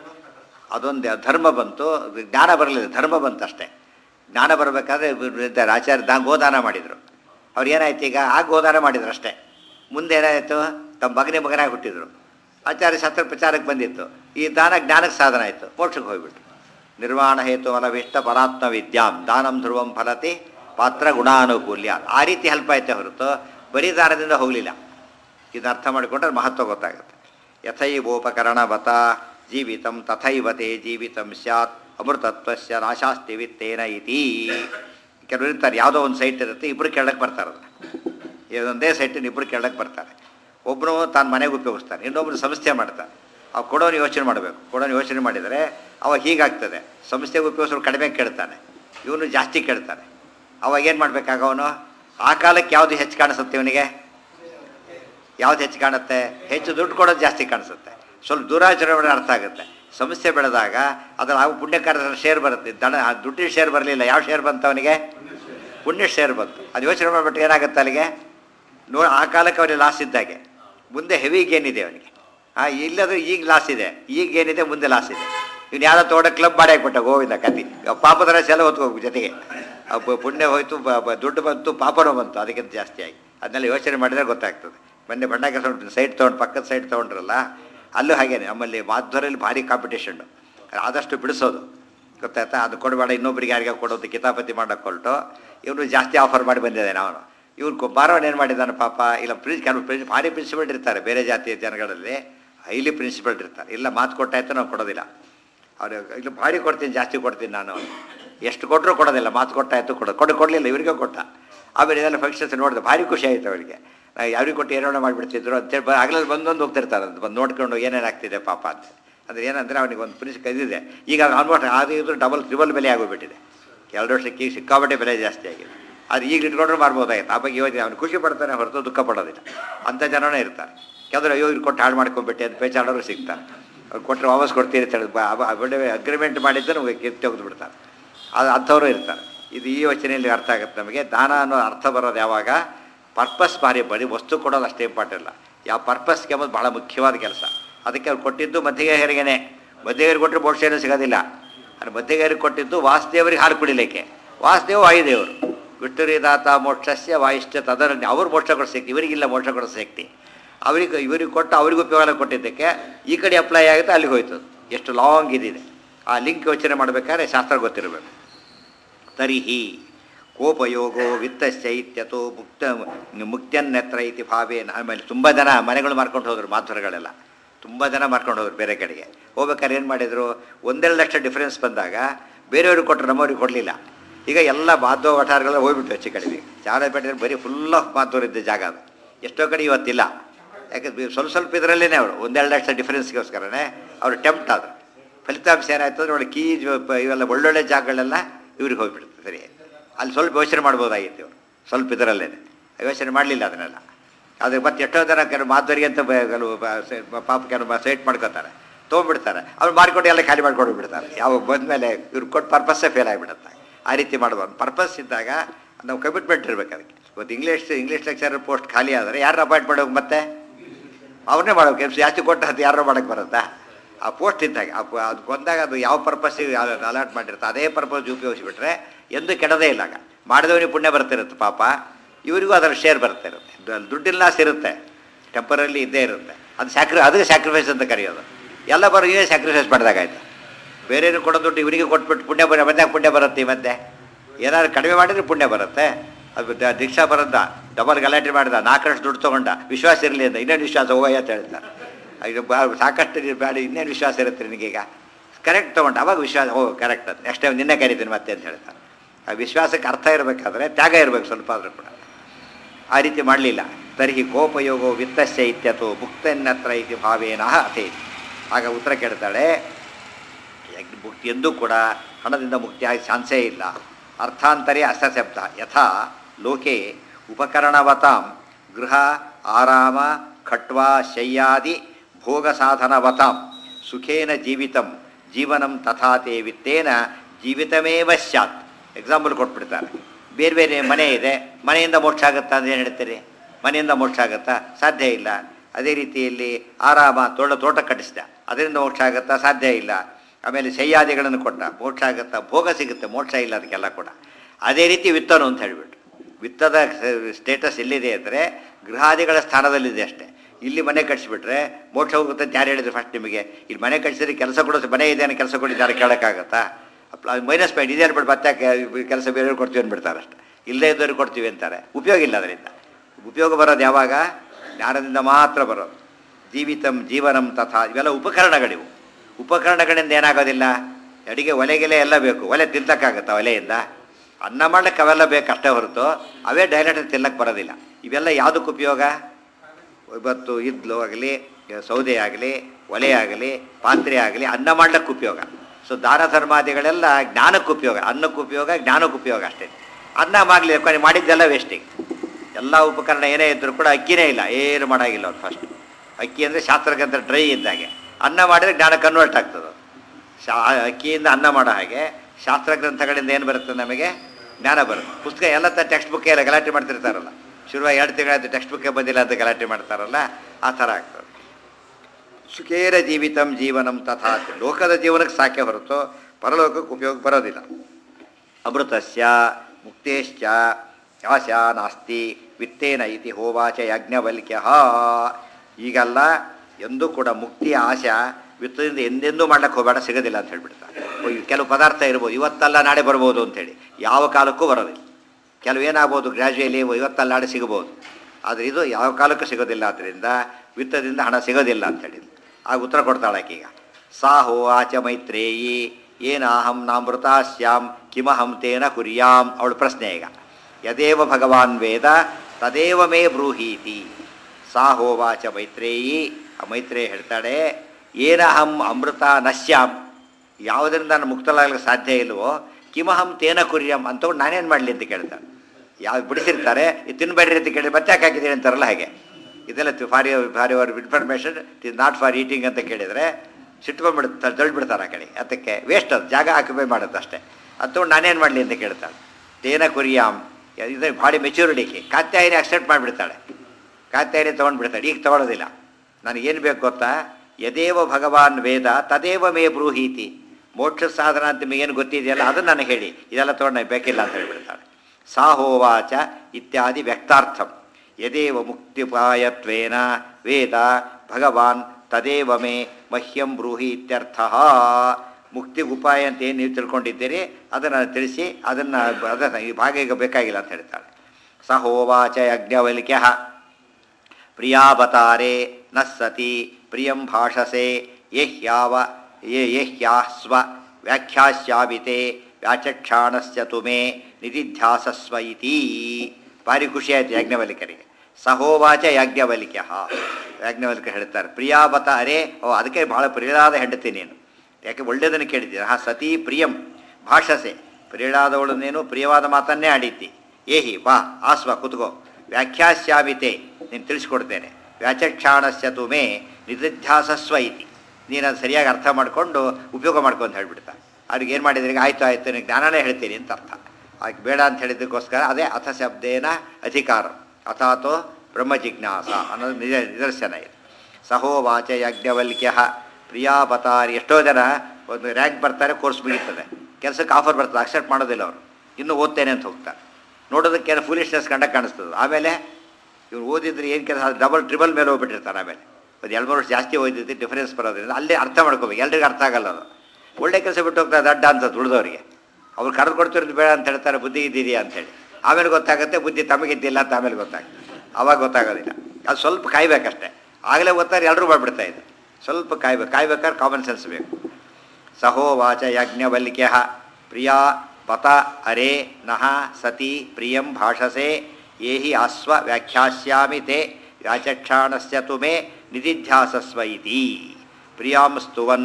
ಅದೊಂದು ಧರ್ಮ ಬಂತು ಜ್ಞಾನ ಬರಲಿಲ್ಲ ಧರ್ಮ ಬಂತು ಅಷ್ಟೇ ಜ್ಞಾನ ಬರಬೇಕಾದ್ರೆ ಇದ್ದಾರೆ ಆಚಾರ್ಯ ದಾ ಗೋದಾನ ಮಾಡಿದರು ಅವ್ರು ಏನಾಯ್ತು ಈಗ ಆ ಗೋದಾನ ಮಾಡಿದ್ರು ಅಷ್ಟೇ ಮುಂದೆ ಏನಾಯಿತು ತಮ್ಮ ಮಗನೇ ಮಗನಾಗಿ ಹುಟ್ಟಿದ್ರು ಆಚಾರ್ಯ ಶಾಸ್ತ್ರ ಪ್ರಚಾರಕ್ಕೆ ಬಂದಿತ್ತು ಈ ದಾನ ಜ್ಞಾನಕ್ಕೆ ಸಾಧನ ಆಯಿತು ಮೋಕ್ಷಕ್ಕೆ ಹೋಗ್ಬಿಟ್ಟು ನಿರ್ವಾಣ ಹೇತು ಫಲವಿಷ್ಟ ಪರಾತ್ಮ ವಿದ್ಯಾಂ ದಾನಂ ಧ್ರುವಂ ಫಲತಿ ಪಾತ್ರ ಗುಣಾನುಕೂಲ್ಯ ಆ ರೀತಿ ಹೆಲ್ಪ್ ಆಯ್ತೆ ಹೊರತು ಬರೀ ದಾನದಿಂದ ಹೋಗಲಿಲ್ಲ ಇದು ಅರ್ಥ ಮಾಡಿಕೊಂಡ್ರೆ ಮಹತ್ವ ಗೊತ್ತಾಗುತ್ತೆ ಯಥೈವೋಪಕರಣವತ ಜೀವಿತಂ ತಥೈವತೆ ಜೀವಿತಂ ಸ್ಯಾತ್ ಅಮೃತತ್ವಸ್ಯ ನಾಶಾಸ್ತಿ ವಿತ್ತೇನ ಇತಿ ಕೆಲವರು ಇರ್ತಾರೆ ಯಾವುದೋ ಒಂದು ಸೈಟ್ ಇರುತ್ತೆ ಇಬ್ಬರು ಕೇಳಕ್ಕೆ ಬರ್ತಾರೆ ಅದನ್ನ ಇದೊಂದೇ ಸೈಟಿನ ಇಬ್ಬರು ಕೇಳಕ್ಕೆ ಬರ್ತಾರೆ ಒಬ್ಬನು ತಾನು ಮನೆಗೆ ಉಪಯೋಗಿಸ್ತಾನೆ ಇನ್ನೊಬ್ಬರು ಸಂಸ್ಥೆ ಮಾಡ್ತಾನೆ ಅವು ಕೊಡೋನು ಯೋಚನೆ ಮಾಡಬೇಕು ಕೊಡೋನು ಯೋಚನೆ ಮಾಡಿದರೆ ಅವಾಗ ಹೀಗಾಗ್ತದೆ ಸಂಸ್ಥೆಗೆ ಉಪಯೋಗಿಸೋರು ಕಡಿಮೆ ಕೇಳ್ತಾನೆ ಇವನು ಜಾಸ್ತಿ ಕೇಳ್ತಾನೆ ಅವಾಗ ಏನು ಮಾಡಬೇಕಾಗ ಅವನು ಆ ಕಾಲಕ್ಕೆ ಯಾವುದು ಹೆಚ್ಚು ಕಾಣಿಸುತ್ತೆ ಇವನಿಗೆ ಯಾವ್ದು ಹೆಚ್ಚು ಕಾಣುತ್ತೆ ಹೆಚ್ಚು ದುಡ್ಡು ಕೊಡೋದು ಜಾಸ್ತಿ ಕಾಣಿಸುತ್ತೆ ಸ್ವಲ್ಪ ದೂರಾಚರಣೆ ಮಾಡಿದ್ರೆ ಅರ್ಥ ಆಗುತ್ತೆ ಸಮಸ್ಯೆ ಬೆಳೆದಾಗ ಅದರ ಆ ಪುಣ್ಯಕಾರ್ಯದ ಶೇರ್ ಬರುತ್ತೆ ದಣ ಆ ದುಡ್ಡಿನ ಶೇರ್ ಬರಲಿಲ್ಲ ಯಾವ ಶೇರ್ ಬಂತು ಅವನಿಗೆ ಪುಣ್ಯ ಶೇರ್ ಬಂತು ಅದು ಯೋಚನೆ ಮಾಡಿಬಿಟ್ಟು ಏನಾಗುತ್ತೆ ಅಲ್ಲಿಗೆ ನೋ ಆ ಕಾಲಕ್ಕೆ ಅವನಿಗೆ ಲಾಸ್ ಇದ್ದಾಗೆ ಮುಂದೆ ಹೆವಿ ಗೇನ್ ಇದೆ ಅವನಿಗೆ ಆ ಇಲ್ಲದ್ರೆ ಈಗ ಲಾಸ್ ಇದೆ ಈಗ ಏನಿದೆ ಮುಂದೆ ಲಾಸ್ ಇದೆ ಇವ್ನು ಯಾರೋ ತೋಟ ಕ್ಲಬ್ ಮಾಡಿ ಹಾಕ್ಬಿಟ್ಟ ಗೋವಿಂದ ಕತಿ ಪಾಪದ ರಸ ಎಲ್ಲ ಹೊತ್ಕೋಬೇಕು ಜೊತೆಗೆ ಆ ಬ- ಪುಣ್ಯ ಹೋಯ್ತು ಬ- ಬ- ದುಡ್ಡು ಬಂತು ಪಾಪನೂ ಬಂತು ಅದಕ್ಕಿಂತ ಜಾಸ್ತಿ ಆಗಿ ಅದನ್ನೆಲ್ಲ ಯೋಚನೆ ಮಾಡಿದ್ರೆ ಗೊತ್ತಾಗ್ತದೆ ಮೊನ್ನೆ ಬಣ್ಣ ಕೆಲಸ ಸೈಟ್ ತೊಗೊಂಡು ಪಕ್ಕದ ಸೈಟ್ ತೊಗೊಂಡ್ರಲ್ಲ ಅಲ್ಲೂ ಹಾಗೇನೆ ನಮ್ಮಲ್ಲಿ ಮಾಧ್ವರಲ್ಲಿ ಭಾರಿ ಕಾಂಪಿಟೇಷನ್ನು ಆದಷ್ಟು ಬಿಡಿಸೋದು ಗೊತ್ತಾಯ್ತಾ ಅದು ಕೊಡಬೇಡ ಇನ್ನೊಬ್ರಿಗೆ ಯಾರಿಗೆ ಕೊಡೋದು ಕಿತಾಪತಿ ಮಾಡೋಕೆ ಹೊರಟು ಇವನು ಜಾಸ್ತಿ ಆಫರ್ ಮಾಡಿ ಬಂದಿದ್ದಾನೆ ಅವನು ಇವ್ನು ಬಾರವನ್ ಏನು ಮಾಡಿದ್ದಾನೆ ಪಾಪ ಇಲ್ಲ ಪ್ರಿನ್ಸ್ ಕೆಲವು ಪ್ರಿನ್ಸ್ ಭಾರಿ ಪ್ರಿನ್ಸಿಪಲ್ ಇರ್ತಾರೆ ಬೇರೆ ಜಾತಿಯ ಜನಗಳಲ್ಲಿ ಹೈಲಿ ಪ್ರಿನ್ಸಿಪಲ್ ಇರ್ತಾರೆ ಇಲ್ಲ ಮಾತು ಕೊಟ್ಟಾಯ್ತು ನಾವು ಕೊಡೋದಿಲ್ಲ ಅವ್ರು ಇಲ್ಲ ಭಾರಿ ಕೊಡ್ತೀನಿ ಜಾಸ್ತಿ ಕೊಡ್ತೀನಿ ನಾನು ಎಷ್ಟು ಕೊಟ್ಟರು ಕೊಡೋದಿಲ್ಲ ಮಾತು ಕೊಟ್ಟಾಯ್ತು ಕೊಡೋದು ಕೊಡು ಕೊಡಲಿಲ್ಲ ಇವರಿಗೆ ಕೊಟ್ಟ ಆಮೇಲೆ ಇದೆಲ್ಲ ಫಂಕ್ಷನ್ಸ್ ನೋಡಿದೆ ಭಾರಿ ಖುಷಿ ಆಯಿತು ಅವರಿಗೆ ಯಾರಿಗೆ ಕೊಟ್ಟು ಏನೋ ಮಾಡಿಬಿಡ್ತಿದ್ರು ಅಂತೇಳಿ ಬ ಆಗಲಲ್ಲಿ ಬಂದೊಂದು ಹೋಗ್ತಿರ್ತಾರೆ ಅಂತ ಬಂದು ನೋಡ್ಕೊಂಡು ಏನೇನು ಆಗ್ತಿದೆ ಪಾಪ ಅಂತ ಅಂದರೆ ಏನಂದರೆ ಅವನಿಗೆ ಒಂದು ಪ್ರಿನ್ಸ್ ಇದಿದೆ ಈಗ ಆಲ್ಮೋಸ್ಟ್ ಅದು ಇದು ಡಬಲ್ ತ್ರಿಬಲ್ ಬೆಲೆ ಆಗೋಗ್ಬಿಟ್ಟಿದೆ ಎರಡು ವರ್ಷಕ್ಕೆ ಈಗ ಸಿಕ್ಕಾಪಟ್ಟೆ ಬೆಲೆ ಜಾಸ್ತಿ ಆಗಿದೆ ಅದು ಈಗ ಇಟ್ಕೊಂಡ್ರೆ ಮಾರ್ಬೋದಾಗಿತ್ತು ಆ ಬಗ್ಗೆ ಯೋಚನೆ ಅವನು ಖುಷಿ ಪಡ್ತಾನೆ ಹೊರತು ದುಃಖ ಪಡೋದಿಲ್ಲ ಅಂಥ ಜನನೇ ಇರ್ತಾರೆ ಕೆಲವರು ಅಯ್ಯೋ ಇವ್ರು ಕೊಟ್ಟು ಹಾಳು ಮಾಡ್ಕೊಂಬಿಟ್ಟೆ ಅಂತ ಪೇಚಾಡೋರು ಸಿಗ್ತಾರೆ ಅವ್ರು ಕೊಟ್ಟರೆ ವಾಪಸ್ ಕೊಡ್ತೀರಿ ಅಂತ ಹೇಳಿ ಅಗ್ರಿಮೆಂಟ್ ಮಾಡಿದ್ದನ್ನು ಕಿತ್ತು ತೆಗೆದು ಬಿಡ್ತಾರೆ ಅದು ಅಂಥವರು ಇರ್ತಾರೆ ಇದು ಈ ಯೋಚನೆಯಲ್ಲಿ ಅರ್ಥ ಆಗುತ್ತೆ ನಮಗೆ ದಾನ ಅನ್ನೋ ಅರ್ಥ ಬರೋದು ಯಾವಾಗ ಪರ್ಪಸ್ ಭಾರಿ ಬರೀ ವಸ್ತು ಕೊಡೋದು ಅಷ್ಟೇ ಇಂಪಾರ್ಟೆಂಟ್ ಇಲ್ಲ ಯಾವ ಪರ್ಪಸ್ಗೆ ಎಂಬುದು ಭಾಳ ಮುಖ್ಯವಾದ ಕೆಲಸ ಅದಕ್ಕೆ ಅವ್ರು ಕೊಟ್ಟಿದ್ದು ಮಧ್ಯಗೇರಿಗೆನೆ ಮಧ್ಯಗೇರಿ ಕೊಟ್ಟರೆ ಮೋಕ್ಷ ಏನೂ ಸಿಗೋದಿಲ್ಲ ಅದು ಮಧ್ಯಗೇರಿಗೆ ಕೊಟ್ಟಿದ್ದು ವಾಸುದೇವರಿಗೆ ಹಾಲು ಕುಡಿಲಿಕ್ಕೆ ವಾಸುದೇವ ವಾಯುದೇವರು ವಿಷ್ಣುರಿದಾತ ಮೋಕ್ಷಸ್ಯ ವಾಯಿಷ್ಠ ತದರ ಅವ್ರು ಮೋಕ್ಷ ಕೊಡೋ ಶಕ್ತಿ ಇವರಿಗಿಲ್ಲ ಮೋಕ್ಷ ಕೊಡೋ ಶಕ್ತಿ ಅವರಿಗೆ ಇವರಿಗೆ ಕೊಟ್ಟು ಅವ್ರಿಗೆ ಉಪಯೋಗ ಕೊಟ್ಟಿದ್ದಕ್ಕೆ ಈ ಕಡೆ ಅಪ್ಲೈ ಆಗುತ್ತೆ ಅಲ್ಲಿಗೆ ಹೋಯ್ತು ಅದು. ಎಷ್ಟು ಲಾಂಗ್ ಇದಿದೆ ಆ ಲಿಂಕ್ ಯೋಚನೆ ಮಾಡಬೇಕಾದ್ರೆ ಶಾಸ್ತ್ರ ಗೊತ್ತಿರಬೇಕು ತರಿಹಿ ಕೋಪಯೋಗೋ ವಿತ್ತಶ್ಚೈತ್ಯತೋ ಮುಕ್ತ ಮುಕ್ತ್ಯನ್ನೆತ್ರ ಇತಿ ಭಾವೇನ ಆಮೇಲೆ ತುಂಬ ಜನ ಮನೆಗಳು ಮಾರ್ಕೊಂಡು ಹೋದ್ರು ಮಾಧುರಗಳೆಲ್ಲ ತುಂಬ ಜನ ಮಾರ್ಕೊಂಡು ಹೋದ್ರು ಬೇರೆ ಕಡೆಗೆ ಹೋಗ್ಬೇಕಾದ್ರೆ ಏನು ಮಾಡಿದರು ಒಂದೆರಡು ಲಕ್ಷ ಡಿಫ್ರೆನ್ಸ್ ಬಂದಾಗ ಬೇರೆಯವ್ರಿಗೆ ಕೊಟ್ಟರು ನಮ್ಮವ್ರಿಗೆ ಕೊಡಲಿಲ್ಲ ಈಗ ಎಲ್ಲ ಮಾಧವ ವಠಾರಗಳೆಲ್ಲ ಹೋಗ್ಬಿಟ್ಟು ಹೆಚ್ಚು ಕಡಿಮೆ ಚಾಮರಾಜಪೇಟೆ ಬರೀ ಫುಲ್ ಆಫ್ ಮಾಧುರ ಇದ್ದ ಜಾಗ ಅದು ಎಷ್ಟೋ ಕಡೆ ಇವತ್ತಿಲ್ಲ ಯಾಕಂದ್ರೆ ಸ್ವಲ್ಪ ಸ್ವಲ್ಪ ಇದರಲ್ಲೇ ಅವರು ಒಂದೆರಡು ಲಕ್ಷ ಡಿಫ್ರೆನ್ಸ್ಗೋಸ್ಕರನೇ ಅವರು ಟೆಂಪ್ಟ್ ಆದರು ಫಲಿತಾಂಶ ಏನಾಯ್ತು ಅಂದ್ರೆ ಒಳ್ಳೆ ಕೀ ಇವೆಲ್ಲ ಒಳ್ಳೊಳ್ಳೆ ಜಾಗಗಳೆಲ್ಲ ಇವ್ರಿಗೆ ಹೋಗ್ಬಿಡುತ್ತೆ ಸರಿ ಅಲ್ಲಿ ಸ್ವಲ್ಪ ಯೋಚನೆ ಮಾಡ್ಬೋದಾಗಿತ್ತು ಇವರು ಸ್ವಲ್ಪ ಇದರಲ್ಲೇ ಯೋಚನೆ ಮಾಡಲಿಲ್ಲ ಅದನ್ನೆಲ್ಲ ಆದರೆ ಮತ್ತೆ ಎಷ್ಟೋ ಜನ ಕೆಲವು ಮಾಧುರಿ ಅಂತ ಬ- ಕೆಲವು ಬ- ಸೆ- ಪಾಪ ಕೆಲವು ಸೈಟ್ ಮಾಡ್ಕೋತಾರೆ ತೊಗೊಂಡ್ಬಿಡ್ತಾರೆ ಅವ್ರು ಮಾರ್ಕೊಂಡು ಎಲ್ಲ ಖಾಲಿ ಮಾಡ್ಕೊಂಡು ಬಿಡ್ತಾರೆ ಯಾವ ಬಂದಮೇಲೆ ಇವ್ರು ಕೊಟ್ಟು ಪರ್ಪಸ್ಸೇ ಫೇಲ್ ಆಗಿಬಿಡುತ್ತೆ ಆ ರೀತಿ ಮಾಡ್ಬೋದು ಪರ್ಪಸ್ ಇದ್ದಾಗ ನಾವು ಕಮಿಟ್ಮೆಂಟ್ ಇರ್ಬೇಕು ಅದಕ್ಕೆ ಇವತ್ತು ಇಂಗ್ಲೀಷ್ ಇಂಗ್ಲೀಷ್ ಲೆಕ್ಚರರ್ ಪೋಸ್ಟ್ ಖಾಲಿ ಆದರೆ ಯಾರನ್ನ ಅಪಾಯಿಂಟ್ ಮಾಡೋಕೆ ಮತ್ತೆ ಅವ್ರನ್ನೇ ಮಾಡೋಕೆ ಕೆಲಸ ಜಾಸ್ತಿ ಕೊಟ್ಟು ಅದು ಯಾರೋ ಮಾಡೋಕ್ಕೆ ಬರುತ್ತಾ ಆ ಪೋಸ್ಟ್ ಇದ್ದಾಗ ಆ ಪ- ಅದು ಬಂದಾಗ ಅದು ಯಾವ ಪರ್ಪಸ್ಸಿಗೆ ಅಲರ್ಟ್ ಮಾಡಿರುತ್ತೆ ಅದೇ ಪರ್ಪಸ್ ಉಪಯೋಗಿಸಿಬಿಟ್ರೆ ಎಂದು ಕೆಡದೇ ಇಲ್ಲ ಆಗ ಮಾಡಿದವನಿಗೆ ಪುಣ್ಯ ಬರ್ತಿರುತ್ತೆ ಪಾಪ ಇವರಿಗೂ ಅದರ ಶೇರ್ ಬರ್ತಾ ಇರುತ್ತೆ ದು- ದುಡ್ಡಿನ ಲಾಸ್ ಇರುತ್ತೆ ಟೆಂಪರಲ್ಲಿ ಇದ್ದೇ ಇರುತ್ತೆ ಅದು ಸ್ಯಾಕ್ರಿ ಅದಕ್ಕೆ ಸ್ಯಾಕ್ರಿಫೈಸ್ ಅಂತ ಕರೆಯೋದು ಎಲ್ಲ ಬರೋ ಇವೇ ಸ್ಯಾಕ್ರಿಫೈಸ್ ಮಾಡಿದಾಗಾಯ್ತು ಬೇರೇನು ಕೊಡೋ ದುಡ್ಡು ಇವರಿಗೆ ಕೊಟ್ಬಿಟ್ಟು ಪುಣ್ಯ ಬರ ಮತ್ತೆ ಪುಣ್ಯ ಬರುತ್ತೆ ಈ ಮಧ್ಯೆ ಏನಾದ್ರು ಕಡಿಮೆ ಮಾಡಿದ್ರೆ ಪುಣ್ಯ ಬರುತ್ತೆ ಅದು ದ- ದೀಕ್ಷಾ ಬರಂದ ಡಬಲ್ ಗಲಾಟೆ ಮಾಡಿದ ನಾಲ್ಕರಷ್ಟು ದುಡ್ಡು ತೊಗೊಂಡ ವಿಶ್ವಾಸ ಇರಲಿ ಅಂತ ಇನ್ನೇನು ವಿಶ್ವಾಸ ಹೋಗಯ್ಯ ಅಂತ ಹೇಳ್ತಾರೆ ಇದು ಬಾ ಸಾಕಷ್ಟು ಇದು ಬೇಡ ಇನ್ನೇನು ವಿಶ್ವಾಸ ಇರುತ್ತೆ ನಿನಗೀಗ ಕರೆಕ್ಟ್ ತೊಗೊಂಡು ಅವಾಗ ವಿಶ್ವಾಸ ಓ ಕರೆಕ್ಟ್ ಅಂತ ನೆಕ್ಸ್ಟ್ ಟೈಮ್ ನಿನ್ನೆ ಕರಿತೀನಿ ಮತ್ತೆ ಅಂತ ಹೇಳ್ತಾರೆ ಆ ವಿಶ್ವಾಸಕ್ಕೆ ಅರ್ಥ ಇರಬೇಕಾದ್ರೆ ತ್ಯಾಗ ಇರಬೇಕು ಸ್ವಲ್ಪ ಆದರೂ ಕೂಡ ಆ ರೀತಿ ಮಾಡಲಿಲ್ಲ ತರ್ಹಿ ಕೋಪಯೋಗೋ ವಿತ್ತಸ್ಯ ಇತ್ಯಥೋ ಮುಕ್ತನ್ನತ್ರ ಇತಿ ಭಾವೇನ ಅಥೇ ಆಗ ಉತ್ತರ ಕೇಳ್ತಾಳೆ ಯಜ್ಞ ಮುಕ್ತಿ ಎಂದೂ ಕೂಡ ಹಣದಿಂದ ಮುಕ್ತಿಯಾಗಿ ಚಾನ್ಸೇ ಇಲ್ಲ ಅರ್ಥಾಂತರೇ ಅಸಶಬ್ದ ಯಥಾ ಲೋಕೆ ಉಪಕರಣವತಾಂ ಗೃಹ ಆರಾಮ ಖಟ್ವಾ ಶಯ್ಯಾದಿ ಭೋಗ ಸಾಧನವತಾಂ ಸುಖೇನ ಜೀವಿತಂ ಜೀವನಂ ತಥಾ ತೇ ವಿತ್ತೇನ ಜೀವಿತಮೇವ ಸ್ಯಾತ್ ಎಕ್ಸಾಂಪಲ್ ಕೊಟ್ಬಿಡ್ತಾರೆ ಬೇರೆ ಬೇರೆ ಮನೆ ಇದೆ ಮನೆಯಿಂದ ಮೋಕ್ಷ ಆಗುತ್ತಾ ಅಂತ ಏನು ಹೇಳ್ತೀರಿ ಮನೆಯಿಂದ ಮೋಕ್ಷ ಆಗುತ್ತಾ ಸಾಧ್ಯ ಇಲ್ಲ ಅದೇ ರೀತಿಯಲ್ಲಿ ಆರಾಮ ತೋಟ ತೋಟ ಕಟ್ಟಿಸಿದ ಅದರಿಂದ ಮೋಕ್ಷ ಆಗುತ್ತಾ ಸಾಧ್ಯ ಇಲ್ಲ ಆಮೇಲೆ ಶಯ್ಯಾದಿಗಳನ್ನು ಕೊಟ್ಟ ಮೋಕ್ಷ ಆಗುತ್ತಾ ಭೋಗ ಸಿಗುತ್ತೆ ಮೋಕ್ಷ ಇಲ್ಲ ಅದಕ್ಕೆಲ್ಲ ಕೂಡ ಅದೇ ರೀತಿ ವಿತ್ತನು ಅಂತ ಹೇಳಿಬಿಟ್ಟು ವಿತ್ತದ ಸ್ಟೇಟಸ್ ಎಲ್ಲಿದೆ ಅಂದರೆ ಗೃಹಾದಿಗಳ ಸ್ಥಾನದಲ್ಲಿದೆ ಅಷ್ಟೇ ಇಲ್ಲಿ ಮನೆ ಕಟ್ಸಿಬಿಟ್ರೆ ಮೋಕ್ಷ ಹೋಗುತ್ತೆ ಅಂತ ಯಾರು ಹೇಳಿದ್ರು ಫಸ್ಟ್ ನಿಮಗೆ ಇಲ್ಲಿ ಮನೆ ಕಟ್ಸಿದ್ರೆ ಕೆಲಸ ಕೊಡೋ ಮನೆ ಇದೆ ಅನ್ನೋ ಕೆಲಸ ಕೊಟ್ಟಿದ್ದಾರೆ ಕೇಳೋಕ್ಕಾಗತ್ತಾ ಮೈನಸ್ ಪಾಯಿಂಟ್ ಇದೆ ಅನ್ಬಿಟ್ಟು ಮತ್ತೆ ಕೆಲಸ ಬೇರೆಯವ್ರು ಕೊಡ್ತೀವಿ ಅಂದ್ಬಿಡ್ತಾರೆ ಅಷ್ಟೇ ಇಲ್ಲದೇ ಇದ್ದವ್ರಿಗೆ ಕೊಡ್ತೀವಿ ಅಂತಾರೆ ಉಪಯೋಗ ಇಲ್ಲ ಅದರಿಂದ ಉಪಯೋಗ ಬರೋದು ಯಾವಾಗ ಜ್ಞಾನದಿಂದ ಮಾತ್ರ ಬರೋದು ಜೀವಿತಂ ಜೀವನಂ ತಥಾ ಇವೆಲ್ಲ ಉಪಕರಣಗಳಿವು ಉಪಕರಣಗಳಿಂದ ಏನಾಗೋದಿಲ್ಲ ಅಡಿಗೆ ಒಲೆಗೆಲೆ ಎಲ್ಲ ಬೇಕು ಒಲೆ ತಿಂತಕ್ಕಾಗತ್ತಾ ಒಲೆಯಿಂದ ಅನ್ನ ಮಾಡ್ಲಿಕ್ಕೆ ಅವೆಲ್ಲ ಬೇಕು ಅಷ್ಟೇ ಹೊರತು ಅವೇ ಡೈರೆಕ್ಟ್ ತಿನ್ನಕ್ಕೆ ಬರೋದಿಲ್ಲ ಇವೆಲ್ಲ ಯಾವುದಕ್ಕೆ ಉಪಯೋಗ ಇವತ್ತು ಇದ್ಲು ಆಗಲಿ ಸೌದೆ ಆಗಲಿ ಒಲೆ ಆಗಲಿ ಪಾತ್ರೆ ಆಗಲಿ ಅನ್ನ ಮಾಡ್ಲಿಕ್ಕೆ ಉಪಯೋಗ ಸೊ ದಾನ ಧರ್ಮಾದಿಗಳೆಲ್ಲ ಜ್ಞಾನಕ್ಕೆ ಉಪಯೋಗ ಅನ್ನಕ್ಕೆ ಉಪಯೋಗ ಜ್ಞಾನಕ್ಕೆ ಉಪಯೋಗ ಅಷ್ಟೇ ಅನ್ನ ಮಾಡಲಿ ಕೊನೆ ಮಾಡಿದ್ದೆಲ್ಲ ವೇಸ್ಟಿಂಗ್ ಎಲ್ಲ ಉಪಕರಣ ಏನೇ ಇದ್ದರೂ ಕೂಡ ಅಕ್ಕಿನೇ ಇಲ್ಲ ಏನು ಮಾಡೋಂಗಿಲ್ಲ ಅವ್ರು ಫಸ್ಟ್ ಅಕ್ಕಿ ಅಂದರೆ ಶಾಸ್ತ್ರಕ್ಕಂತ ಡ್ರೈ ಇದ್ದಾಗೆ ಅನ್ನ ಮಾಡಿದ್ರೆ ಜ್ಞಾನ ಕನ್ವರ್ಟ್ ಆಗ್ತದೆ ಶಾ ಅಕ್ಕಿಯಿಂದ ಅನ್ನ ಮಾಡೋ ಹಾಗೆ ಶಾಸ್ತ್ರ ಗ್ರಂಥಗಳಿಂದ ಏನು ಬರುತ್ತೆ ನಮಗೆ ಜ್ಞಾನ ಬರುತ್ತೆ ಪುಸ್ತಕ ಎಲ್ಲ ತ ಟೆಕ್ಸ್ಟ್ ಬುಕ್ ಎಲ್ಲ ಗಲಾಟೆ ಮಾಡ್ತಿರ್ತಾರಲ್ಲ ಶುರುವಾಗಿ ಎರಡು ತಿಂಗಳಾಯ್ತು ಟೆಕ್ಸ್ಟ್ ಬುಕ್ಕೇ ಬಂದಿಲ್ಲ ಅಂತ ಗಲಾಟೆ ಮಾಡ್ತಾರಲ್ಲ ಆ ಥರ ಆಗ್ತದೆ ಸುಖೇರ ಜೀವಿತಂ ಜೀವನಂ ತಥಾ ಲೋಕದ ಜೀವನಕ್ಕೆ ಸಾಕೆ ಹೊರತು ಪರಲೋಕಕ್ಕೆ ಉಪಯೋಗ ಬರೋದಿಲ್ಲ ಅಮೃತಸ್ಯ ಮುಕ್ತೇಶ್ಚ ಆಶಾ ನಾಸ್ತಿ ವಿತ್ತೇನ ಇತಿ ಹೋವಾಚ ಯಾಜ್ಞವಲ್ಕ್ಯ ಈಗಲ್ಲ ಎಂದೂ ಕೂಡ ಮುಕ್ತಿಯ ಆಶಾ ವಿತ್ತದಿಂದ ಎಂದೆಂದೂ ಮಾಡ್ಲಿಕ್ಕೆ ಹೋಗಬೇಡ ಸಿಗೋದಿಲ್ಲ ಅಂತ ಹೇಳ್ಬಿಡ್ತಾರೆ ಓ, ಇವ್ ಕೆಲವು ಪದಾರ್ಥ ಇರ್ಬೋದು ಇವತ್ತಲ್ಲ ನಾಳೆ ಬರ್ಬೋದು ಅಂತೇಳಿ ಯಾವ ಕಾಲಕ್ಕೂ ಬರೋದಿಲ್ಲ ಕೆಲವು ಏನಾಗ್ಬೋದು ಗ್ರ್ಯಾಜುಯಲಿ ಇವತ್ತಲ್ಲ ನಾಳೆ ಸಿಗಬಹುದು ಆದರೆ ಇದು ಯಾವ ಕಾಲಕ್ಕೂ ಸಿಗೋದಿಲ್ಲ ಆದ್ದರಿಂದ ವಿತ್ತದಿಂದ ಹಣ ಸಿಗೋದಿಲ್ಲ ಅಂತೇಳಿ ಆಗ ಉತ್ತರ ಕೊಡ್ತಾಳೆ ಆಕೀಗ ಸಾ ಹೋವಾಚ ಮೈತ್ರೇಯಿ ಏನಾಹಂ ನಾಮೃತ ಸ್ಯಾಂ ಕಿಮಹಂ ತೇನ ಕುರ್ಯಾಂ ಅವಳ ಪ್ರಶ್ನೆ ಈಗ ಯದೇವ ಭಗವಾನ್ ವೇದ ತದೇವ ಮೇ ಬ್ರೂಹೀತಿ ಸಾ ಹೋವಾಚ ಮೈತ್ರೇಯಿ ಆ ಮೈತ್ರೇಯಿ ಹೇಳ್ತಾಳೆ ಏನಹಂ ಅಮೃತ ನಶ್ಯಾಂ ಯಾವುದರಿಂದ ನಾನು ಮುಕ್ತಲಾಗಲಿಕ್ಕೆ ಸಾಧ್ಯ ಇಲ್ವೋ ಕಿಮಹಂ ತೇನ ಕುರ್ಯಂ ಅಂತವ್ರು ನಾನೇನು ಮಾಡಲಿ ಅಂತ ಕೇಳ್ತಾನೆ ಯಾವ್ದು ಬಿಡಿಸಿರ್ತಾರೆ ಇದು ತಿನ್ಬೇಡ್ರಿ ಅಂತ ಕೇಳಿ ಮತ್ತೆ ಯಾಕೆ ಹಾಕಿದ್ದೀನಿ ಅಂತಾರಲ್ಲ ಹಾಗೆ ಇದೆಲ್ಲ for for your information is not for eating ಅಂತ ಕೇಳಿದರೆ ಸಿಟ್ಕೊಂಡ್ಬಿಡುತ್ತೆ ತಳ್ಳಿಬಿಡ್ತಾರೆ ಆ ಕಡೆ ಅದಕ್ಕೆ ವೇಸ್ಟ್ ಅದು ಜಾಗ ಆಕ್ಯುಪೈ ಮಾಡೋದು ಅಷ್ಟೇ ಅದು ನಾನೇನು ಮಾಡಲಿ ಅಂತ ಕೇಳ್ತಾಳೆ ತೇನ ಕುರಿಯಾಮ್ ಇದು ಭಾಳ ಮೆಚ್ಯೂರಿಟಿಗೆ ಕಾತ್ಯಾಯಿನಿ ಅಕ್ಸೆಪ್ಟ್ ಮಾಡಿಬಿಡ್ತಾಳೆ ಕಾತ್ಯಾಯಿನಿ ತೊಗೊಂಡ್ಬಿಡ್ತಾಳೆ ಈಗ ತೊಗೊಳೋದಿಲ್ಲ ನನಗೇನು ಬೇಕು ಗೊತ್ತಾ ಯದೇವ ಭಗವಾನ್ ವೇದ ತದೇವ ಮೇ ಬ್ರೂಹೀತಿ ಮೋಕ್ಷ ಸಾಧನ ಅಂತ ನಿಮಗೇನು ಗೊತ್ತಿದೆಯಲ್ಲ ಅದನ್ನು ನನಗೆ ಹೇಳಿ ಇದೆಲ್ಲ ತೊಗೊಂಡು ನನಗೆ ಬೇಕಿಲ್ಲ ಅಂತ ಹೇಳ್ಬಿಡ್ತಾಳೆ ಸಾಹೋವಾಚ ಇತ್ಯಾದಿ ವ್ಯಕ್ತಾರ್ಥಂ ಯದೇವ ಮುಕ್ತಿಪಾಯತ್ವೇನ ವೇದ ಭಗವಾನ್ ತದೇವ ಮೇ ಮಹ್ಯಂ ಬ್ರೂಹಿ ಇತ್ಯರ್ಥ ಮುಕ್ತಿ ಉಪಾಯ ಅಂತ ಏನು ನೀವು ತಿಳ್ಕೊಂಡಿದ್ದೀರಿ ಅದನ್ನು ತಿಳಿಸಿ ಅದನ್ನು ಅದನ್ನು ಈ ಭಾಗ ಈಗ ಬೇಕಾಗಿಲ್ಲ ಅಂತ ಹೇಳ್ತಾಳೆ ಸಹೋವಾಚ ಯಜ್ಞವಲ್ಕ್ಯ ಪ್ರಿಯಾವತಾರೆ ನ ಸತಿ ಪ್ರಿಯಂ ಭಾಷಸೆ ಯಹ್ಯಾವ ಯೇ ಯಹ್ಯಾಸ್ವ ವ್ಯಾಖ್ಯಾಸ್ಯಾಮಿತೆ ವ್ಯಾಚಕ್ಷಾಣಸ್ಯ ತುಮೆ ನಿಧಿಧ್ಯಾಸಸ್ವ ಇತಿ ಭಾರಿ ಖುಷಿ ಆಯಿತು ಯಾಜ್ಞವಲ್ಕ್ಯರಿಗೆ ಸಹೋವಾಚ ಯಾಜ್ಞವಲ್ಕ್ಯ ಯಾಜ್ಞವಲ್ಕ್ಯ ಹೇಳ್ತಾರೆ ಪ್ರಿಯಾವತ ಅರೆ ಓ ಅದಕ್ಕೆ ಬಹಳ ಪ್ರಿಯವಾದ ಹೆಂಡತಿ ನೀನು ಯಾಕೆ ಒಳ್ಳೆಯದನ್ನು ಕೇಳಿದ್ದೀರ ಹಾ ಸತಿ ಪ್ರಿಯಂ ಭಾಷಸೆ ಪ್ರಿಯಳಾದವಳನ್ನೇನು ಪ್ರಿಯವಾದ ಮಾತನ್ನೇ ಆಡಿದ್ದಿ ಏಹಿ ಬಾ ಆಸ್ವ ಕುತ್ಕೋ ವ್ಯಾಖ್ಯಾಸ್ಯಾಮಿತೆ ನೀನು ತಿಳಿಸ್ಕೊಡ್ತೇನೆ ವ್ಯಾಚಕ್ಷಾಣಸ್ಯ ತುಮೆ ನಿಧಿಧ್ಯಾಸಸ್ವ ಇತಿ ನೀನು ಅದು ಸರಿಯಾಗಿ ಅರ್ಥ ಮಾಡಿಕೊಂಡು ಉಪಯೋಗ ಮಾಡ್ಕೊ ಅಂತ ಹೇಳ್ಬಿಡ್ತಾ ಅವ್ರಿಗೆ ಏನು ಮಾಡಿದ್ರೆ ಆಯಿತು ಆಯಿತು ನಿನಗೆ ಜ್ಞಾನನೇ ಹೇಳ್ತೀನಿ ಅಂತ ಅರ್ಥ ಆಗ ಬೇಡ ಅಂತ ಹೇಳಿದ್ದಕ್ಕೋಸ್ಕರ ಅದೇ ಅಥ ಶಬ್ದೇನ ಅಧಿಕಾರ ಅಥಾತೋ ಬ್ರಹ್ಮ ಜಿಜ್ಞಾಸ ಅನ್ನೋದು ನಿಜ ನಿದರ್ಶನ ಇದೆ ಸಹೋವಾಚ ಯಾಜ್ಞವಲ್ಕ್ಯ ಪ್ರಿಯಾಪತಾರಿ ಎಷ್ಟೋ ಜನ ಒಂದು ರ್ಯಾಂಕ್ ಬರ್ತಾರೆ ಕೋರ್ಸ್ ಮುಗೀತದೆ ಕೆಲಸಕ್ಕೆ ಆಫರ್ ಬರ್ತದೆ ಅಕ್ಸೆಪ್ಟ್ ಮಾಡೋದಿಲ್ಲ ಅವರು ಇನ್ನೂ ಓದ್ತೇನೆ ಅಂತ ಹೋಗ್ತಾರೆ ನೋಡೋದಕ್ಕೆ ಫುಲಿಶ್ನೆಸ್ ಕಂಡಕ್ಕೆ ಕಾಣಿಸ್ತದೆ ಆಮೇಲೆ ಇವ್ರು ಓದಿದ್ರೆ ಏನು ಕೆಲಸ ಡಬಲ್ ಟ್ರಿಬಲ್ ಮೇಲೆ ಹೋಗ್ಬಿಟ್ಟಿರ್ತಾರೆ ಆಮೇಲೆ ಒಂದು ಎರಡು ಮೂರು ವರ್ಷ ಜಾಸ್ತಿ ಓದಿದ್ದು ಡಿಫರೆನ್ಸ್ ಬರೋದ್ರಿಂದ ಅಲ್ಲೇ ಅರ್ಥ ಮಾಡ್ಕೋಬೇಕು ಎಲ್ರಿಗೂ ಅರ್ಥ ಆಗಲ್ಲ ಅದು ಒಳ್ಳೆ ಕೆಲಸ ಬಿಟ್ಟು ಹೋಗ್ತಾರೆ ದಡ್ಡ ಅಂತ ಉಳಿದವರಿಗೆ ಅವ್ರು ಕರೆದು ಕೊಡ್ತಿರೋದು ಬೇಡ ಅಂತ ಹೇಳ್ತಾರೆ ಬುದ್ಧಿ ಇದ್ದೀರಿ ಅಂತೇಳಿ ಆಮೇಲೆ ಗೊತ್ತಾಗುತ್ತೆ ಬುದ್ಧಿ ತಮಗಿದ್ದಿಲ್ಲ ಅಂತ ಆಮೇಲೆ ಗೊತ್ತಾಗುತ್ತೆ ಅವಾಗ ಗೊತ್ತಾಗೋದಿಲ್ಲ ಅದು ಸ್ವಲ್ಪ ಕಾಯ್ಬೇಕಷ್ಟೇ ಆಗಲೇ ಗೊತ್ತಾರೆ ಎಲ್ಲರೂ ಮಾಡಿಬಿಡ್ತಾ ಇದ್ರು ಸ್ವಲ್ಪ ಕಾಯ್ಬೇಕು ಕಾಯ್ಬೇಕಾದ್ರೆ ಕಾಮನ್ ಸೆನ್ಸ್ ಬೇಕು ಸಹೋವಾಚ ಯಾಜ್ಞವಲ್ಕ್ಯ ಪ್ರಿಯಾ ಪತ ಅರೆ ನಃ ಸತಿ ಪ್ರಿಯಂ ಭಾಷಸೆ ಏಹಿ ಆಸ್ವ ವ್ಯಾಖ್ಯಾಸ್ಯಾಮಿ ತೇ ವ್ಯಾಚಕ್ಷಾಣಸ್ಯ ತು ಮೇ ನಿಧಿಧ್ಯಾಸಸ್ವ ಇತಿ ಪ್ರಿಯಾಂ ಸ್ತುವನ್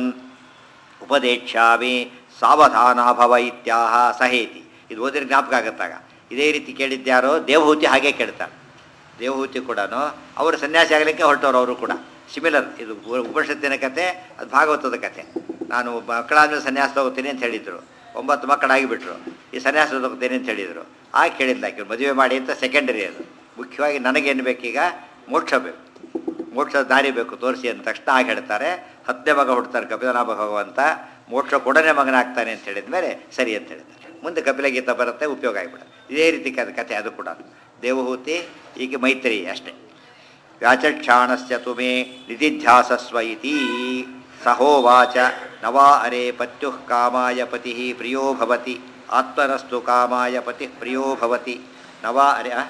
ಉಪದೇಕ್ಷಾಮಿ ಸಾವಧಾನಾಭವ ಇತ್ಯಾಹ ಸಹೇತಿ ಇದು ಓದಿದ್ರೆ ಜ್ಞಾಪಕ ಆಗುತ್ತಾಗ ಇದೇ ರೀತಿ ಕೇಳಿದ್ಯಾರೋ ದೇವಹೂತಿ ಹಾಗೆ ಕೇಳ್ತಾರೆ ದೇವಹೂತಿ ಕೂಡ ಅವರು ಸನ್ಯಾಸಿ ಆಗಲಿಕ್ಕೆ ಹೊರಟವರು ಅವರು ಕೂಡ ಸಿಮಿಲರ್ ಇದು ಉಪ- ಉಪನಿಷತ್ತಿನ ಕತೆ ಅದು ಭಾಗವತದ ಕತೆ ನಾನು ಮಕ್ಕಳಾದ್ಮೇಲೆ ಸನ್ಯಾಸ ತಗೋತೀನಿ ಅಂತ ಹೇಳಿದರು ಒಂಬತ್ತು ಮಕ್ಕಳಾಗಿ ಬಿಟ್ರು ಈ ಸನ್ಯಾಸ ತಗೋತೀನಿ ಅಂತ ಹೇಳಿದರು ಆಗ ಕೇಳಿದ್ಲ ಆಕೆ ಮದುವೆ ಮಾಡಿ ಅಂತ ಸೆಕೆಂಡರಿ ಅದು ಮುಖ್ಯವಾಗಿ ನನಗೇನು ಬೇಕೀಗ ಮೋಕ್ಷ ಬೇಕು ಮೋಕ್ಷದ ದಾರಿ ಬೇಕು ತೋರಿಸಿ ಅಂದ ತಕ್ಷಣ ಆಗ ಹೇಳ್ತಾರೆ ಹತ್ತನೇ ಮಗ ಹುಡ್ತಾರೆ ಕಪಿಲನಾಭ ಭಗವಂತ ಮೋಕ್ಷ ಕೊಡನೆ ಮಗನಾಗ್ತಾನೆ ಅಂತ ಹೇಳಿದ ಮೇಲೆ ಸರಿ ಅಂತ ಹೇಳಿದ್ದಾರೆ ಮುಂದೆ ಕಪಿಲ ಗೀತ ಬರುತ್ತೆ ಉಪಯೋಗ ಆಗಿಬಿಡುತ್ತೆ ಇದೇ ರೀತಿ ಕಥೆ ಕಥೆ ಅದು ಕೂಡ ದೇವಹೂತಿ ಈಗ ಮೈತ್ರಿ ಅಷ್ಟೇ ವ್ಯಾಚಕ್ಷಾಣಸ್ಯ ತುಮೇ ನಿಧಿಧ್ಯಾಸಸ್ವ ಇತಿ ಸಹೋವಾಚ ನವಾ ಅರೆ ಪತ್ಯು ಕಾಮಾಯ ಪತಿ ಪ್ರಿಯೋ ಭವತಿ ಆತ್ಮನಸ್ತು ಕಾಮಾಯ ಪತಿ ಪ್ರಿಯೋ ಭವತಿ ನವಾ ಅರೆ ಆ?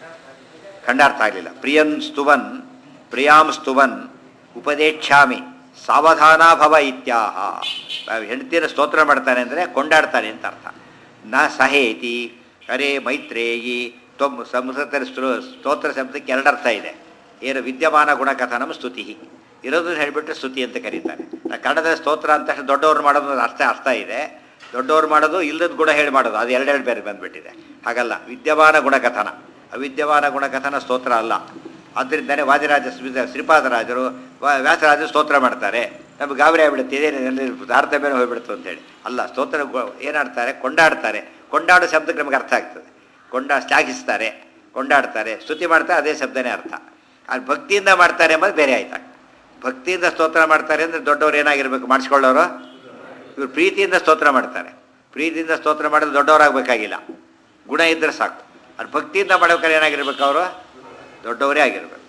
ಖಂಡಾರ್ಥ ಆಗಲಿಲ್ಲ ಪ್ರಿಯನ್ ಸ್ತುವನ್ ಪ್ರಿಯಾಂ ಸ್ತುವನ್ ಉಪದೇಕ್ಷಾಮಿ ಸಾವಧಾನ ಭವ ಇತ್ಯಾಹ ಹೆಂಡತಿಯನ್ನು ಸ್ತೋತ್ರ ಮಾಡ್ತಾನೆ ಅಂದರೆ ಕೊಂಡಾಡ್ತಾನೆ ಅಂತ ಅರ್ಥ ನ ಸಹೇತಿ ಅರೆ ಮೈತ್ರೇಯಿ ತ್ವಂ ಸಂಸ್ಕೃತ ಸ್ತೋತ್ರ ಶಬ್ದಕ್ಕೆ ಎರಡು ಅರ್ಥ ಇದೆ ಏನು ವಿದ್ಯಮಾನ ಗುಣಕಥನಂ ಸ್ತುತಿ ಇರೋದನ್ನ ಹೇಳಿಬಿಟ್ರೆ ಸ್ತುತಿ ಅಂತ ಕರೀತಾರೆ ನಾ ಕನ್ನಡದ ಸ್ತೋತ್ರ ಅಂತ ತಕ್ಷಣ ದೊಡ್ಡವ್ರು ಮಾಡೋದು ಅರ್ಥ ಅರ್ಥ ಇದೆ ದೊಡ್ಡವ್ರು ಮಾಡೋದು ಇಲ್ಲದ ಗುಣ ಹೇಳಿ ಮಾಡೋದು ಅದು ಎರಡೆರಡು ಬೇರೆ ಬಂದುಬಿಟ್ಟಿದೆ ಹಾಗಲ್ಲ ವಿದ್ಯಮಾನ ಗುಣಕಥನ ಅವಿದ್ಯಮಾನ ಗುಣಕಥನ ಸ್ತೋತ್ರ ಅಲ್ಲ ಆದ್ದರಿಂದಲೇ ವಾದಿರಾಜ ಶ್ರೀ- ಶ್ರೀಪಾದರಾಜರು ವಾ- ವ್ಯಾಸರಾಜರು ಸ್ತೋತ್ರ ಮಾಡ್ತಾರೆ ನಮಗೆ ಗಾಬರಿ ಆಗ್ಬಿಡುತ್ತೆ ಇದೇನು ತಾರತಮ್ಯನೇ ಹೋಗ್ಬಿಡ್ತು ಅಂತೇಳಿ ಅಲ್ಲ ಸ್ತೋತ್ರ ಗೊ- ಏನಾಡ್ತಾರೆ ಕೊಂಡಾಡ್ತಾರೆ ಕೊಂಡಾಡೋ ಶಬ್ದಕ್ಕೆ ನಮಗೆ ಅರ್ಥ ಆಗ್ತದೆ ಕೊಂಡಾ ಶ್ಲಾಘಿಸ್ತಾರೆ ಕೊಂಡಾಡ್ತಾರೆ ಸ್ತುತಿ ಮಾಡ್ತಾರೆ ಅದೇ ಶಬ್ದನೇ ಅರ್ಥ ಅದು ಭಕ್ತಿಯಿಂದ ಮಾಡ್ತಾರೆ ಎಂಬುದು ಬೇರೆ ಆಯ್ತಾಗ ಭಕ್ತಿಯಿಂದ ಸ್ತೋತ್ರ ಮಾಡ್ತಾರೆ ಅಂದರೆ ದೊಡ್ಡವ್ರು ಏನಾಗಿರ್ಬೇಕು ಮಾಡಿಸ್ಕೊಳ್ಳೋರು ಇವ್ರು ಪ್ರೀತಿಯಿಂದ ಸ್ತೋತ್ರ ಮಾಡ್ತಾರೆ ಪ್ರೀತಿಯಿಂದ ಸ್ತೋತ್ರ ಮಾಡಿದ್ರೆ ದೊಡ್ಡವರಾಗಬೇಕಾಗಿಲ್ಲ ಗುಣ ಇದ್ದರೆ ಸಾಕು ಅದು ಭಕ್ತಿಯಿಂದ ಮಾಡ್ಬೇಕಾದ್ರೆ ಏನಾಗಿರ್ಬೇಕು ಅವರು ದೊಡ್ಡವರೇ ಆಗಿರ್ಬೇಕು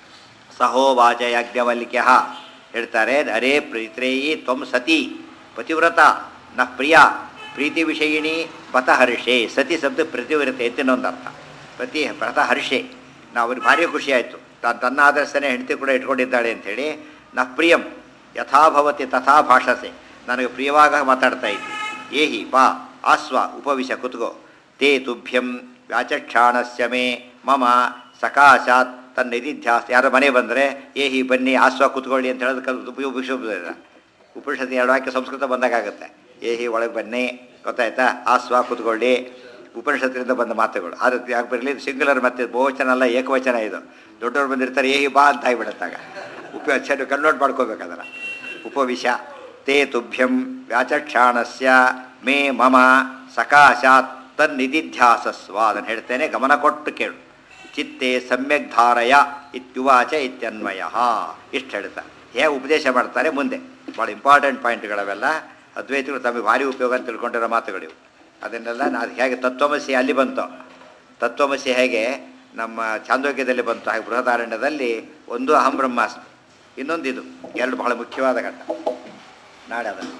ಸಹೋವಾಚ ಯಾಜ್ಞವಲ್ಕ್ಯ ಹೇಳ್ತಾರೆ ಅರೇ ಪ್ರೀತ್ರೇಯಿ ತ್ವಂ ಸತಿ ಪತಿವ್ರತ ನ ಪ್ರಿಯ ಪ್ರೀತಿ ವಿಷಯಿಣಿ ಪಥ ಹರ್ಷೆ ಸತಿ ಶಬ್ದ ಪ್ರತಿವ್ರತೆ ಎತ್ತಿನೊಂದು ಅರ್ಥ ಪ್ರತಿ ಪಥ ಹರ್ಷೆ ನಾವು ಅವ್ರಿಗೆ ಭಾರಿ ಖುಷಿ ಆಯಿತು ತನ್ನ ಆದರ್ಶನೇ ಹೆಂಡತಿ ಕೂಡ ಇಟ್ಕೊಂಡಿದ್ದಾಳೆ ಅಂಥೇಳಿ ನ ಪ್ರಿಯಂ ಯಥಾಭವತಿ ತಥಾ ಭಾಷಸೆ ನನಗೆ ಪ್ರಿಯವಾಗ ಮಾತಾಡ್ತಾ ಇದ್ದಿ ಏಹಿ ಬಾ ಆಸ್ವ ಉಪವಿಶ ಕುತ್ಕೋ ತೇ ತುಭ್ಯಂ ವ್ಯಾಚಕ್ಷಾಣಸ್ಯ ಮೇ ಮಮ ಸಕಾಶಾತ್ ತನ್ನ ನಿಧಿಧ್ಯಾಸ ಯಾರ ಮನೆ ಬಂದರೆ ಏಹಿ ಬನ್ನಿ ಆಸ್ವ ಕುತ್ಕೊಳ್ಳಿ ಅಂತ ಹೇಳೋದು ಕಲ್ ಉಪಯೋಗಿಸೋದಿಲ್ಲ ಉಪನಿಷತ್ತು ಎರಡು ವಾಕ್ಯ ಸಂಸ್ಕೃತ ಬಂದಾಗುತ್ತೆ ಏಹಿ ಒಳಗೆ ಬನ್ನಿ ಗೊತ್ತಾಯ್ತಾ ಆಸ್ವ ಕುತ್ಕೊಳ್ಳಿ ಉಪನಿಷತ್ತಿನಿಂದ ಬಂದ ಮಾತುಗಳು ಆದರೆ ಯಾಕೆ ಬರಲಿ ಸಿಂಗುಲರ್ ಮತ್ತೆ ಬಹುವಚನ ಅಲ್ಲ ಏಕವಚನ ಇದು ದೊಡ್ಡವ್ರು ಬಂದಿರ್ತಾರೆ ಏಹಿ ಬಾ ಅಂತ ಆಗಿಬಿಡುತ್ತಾಗ ಉಪ ಕನ್ವರ್ಟ್ ಮಾಡ್ಕೋಬೇಕದರ ಉಪವಿಶ ತೇ ತುಭ್ಯಂ ವ್ಯಾಚಕ್ಷಾಣಸ್ಯ ಮೇ ಮಮ ಸಕಾಶಾತ್ ತನ್ನಿಧಿಧ್ಯಾಸಸ್ವ ಅದನ್ನು ಹೇಳ್ತೇನೆ ಗಮನ ಕೊಟ್ಟು ಕೇಳು ಚಿತ್ತೆ ಸಮ್ಯಕ್ ಧಾರಯ ಇತ್ಯುವಾಚ ಇತ್ಯನ್ವಯ ಇಷ್ಟು ಹೇಳ್ತಾರೆ ಹೇಗೆ ಉಪದೇಶ ಮಾಡ್ತಾರೆ ಮುಂದೆ ಭಾಳ ಇಂಪಾರ್ಟೆಂಟ್ ಪಾಯಿಂಟ್ಗಳವೆಲ್ಲ ಅದ್ವೈತಗಳು ತಮಗೆ ಭಾರಿ ಉಪಯೋಗ ಅಂತ ತಿಳ್ಕೊಂಡಿರೋ ಮಾತುಗಳಿವು ಅದನ್ನೆಲ್ಲ ಅದು ಹೇಗೆ ತತ್ವಮಸಿ ಅಲ್ಲಿ ಬಂತು ತತ್ವಮಸಿ ಹೇಗೆ ನಮ್ಮ ಚಾಂದೋಗ್ಯದಲ್ಲಿ ಬಂತು ಹಾಗೆ ಬೃಹದಾರಣ್ಯದಲ್ಲಿ ಒಂದು ಅಹಂ ಬ್ರಹ್ಮಾಸ್ಮಿ ಇನ್ನೊಂದು ಇದು ಎರಡು ಬಹಳ ಮುಖ್ಯವಾದ ಘಟ್ಟ ನಾಳೆ ಅದನ್ನು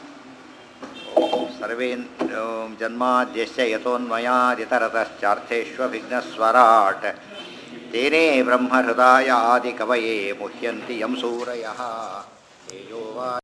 ಓಂ ಸರ್ವೇನ್ ಓಂ ಜನ್ಮಾದ್ಯಶ್ಚ ಯಥೋನ್ಮಯಾದಿತರತಶ್ಚಾರ್ಥೇಷ್ವಭಿಘ್ನಸ್ವರಾಟ್ ತೇನೇ ಬ್ರಹ್ಮಹೃದಾಯ ಆದಿಕವಯೇ ಮುಹ್ಯಂತಿ ಯಂ ಸೂರಯಃ ತೇಜೋ ವಾ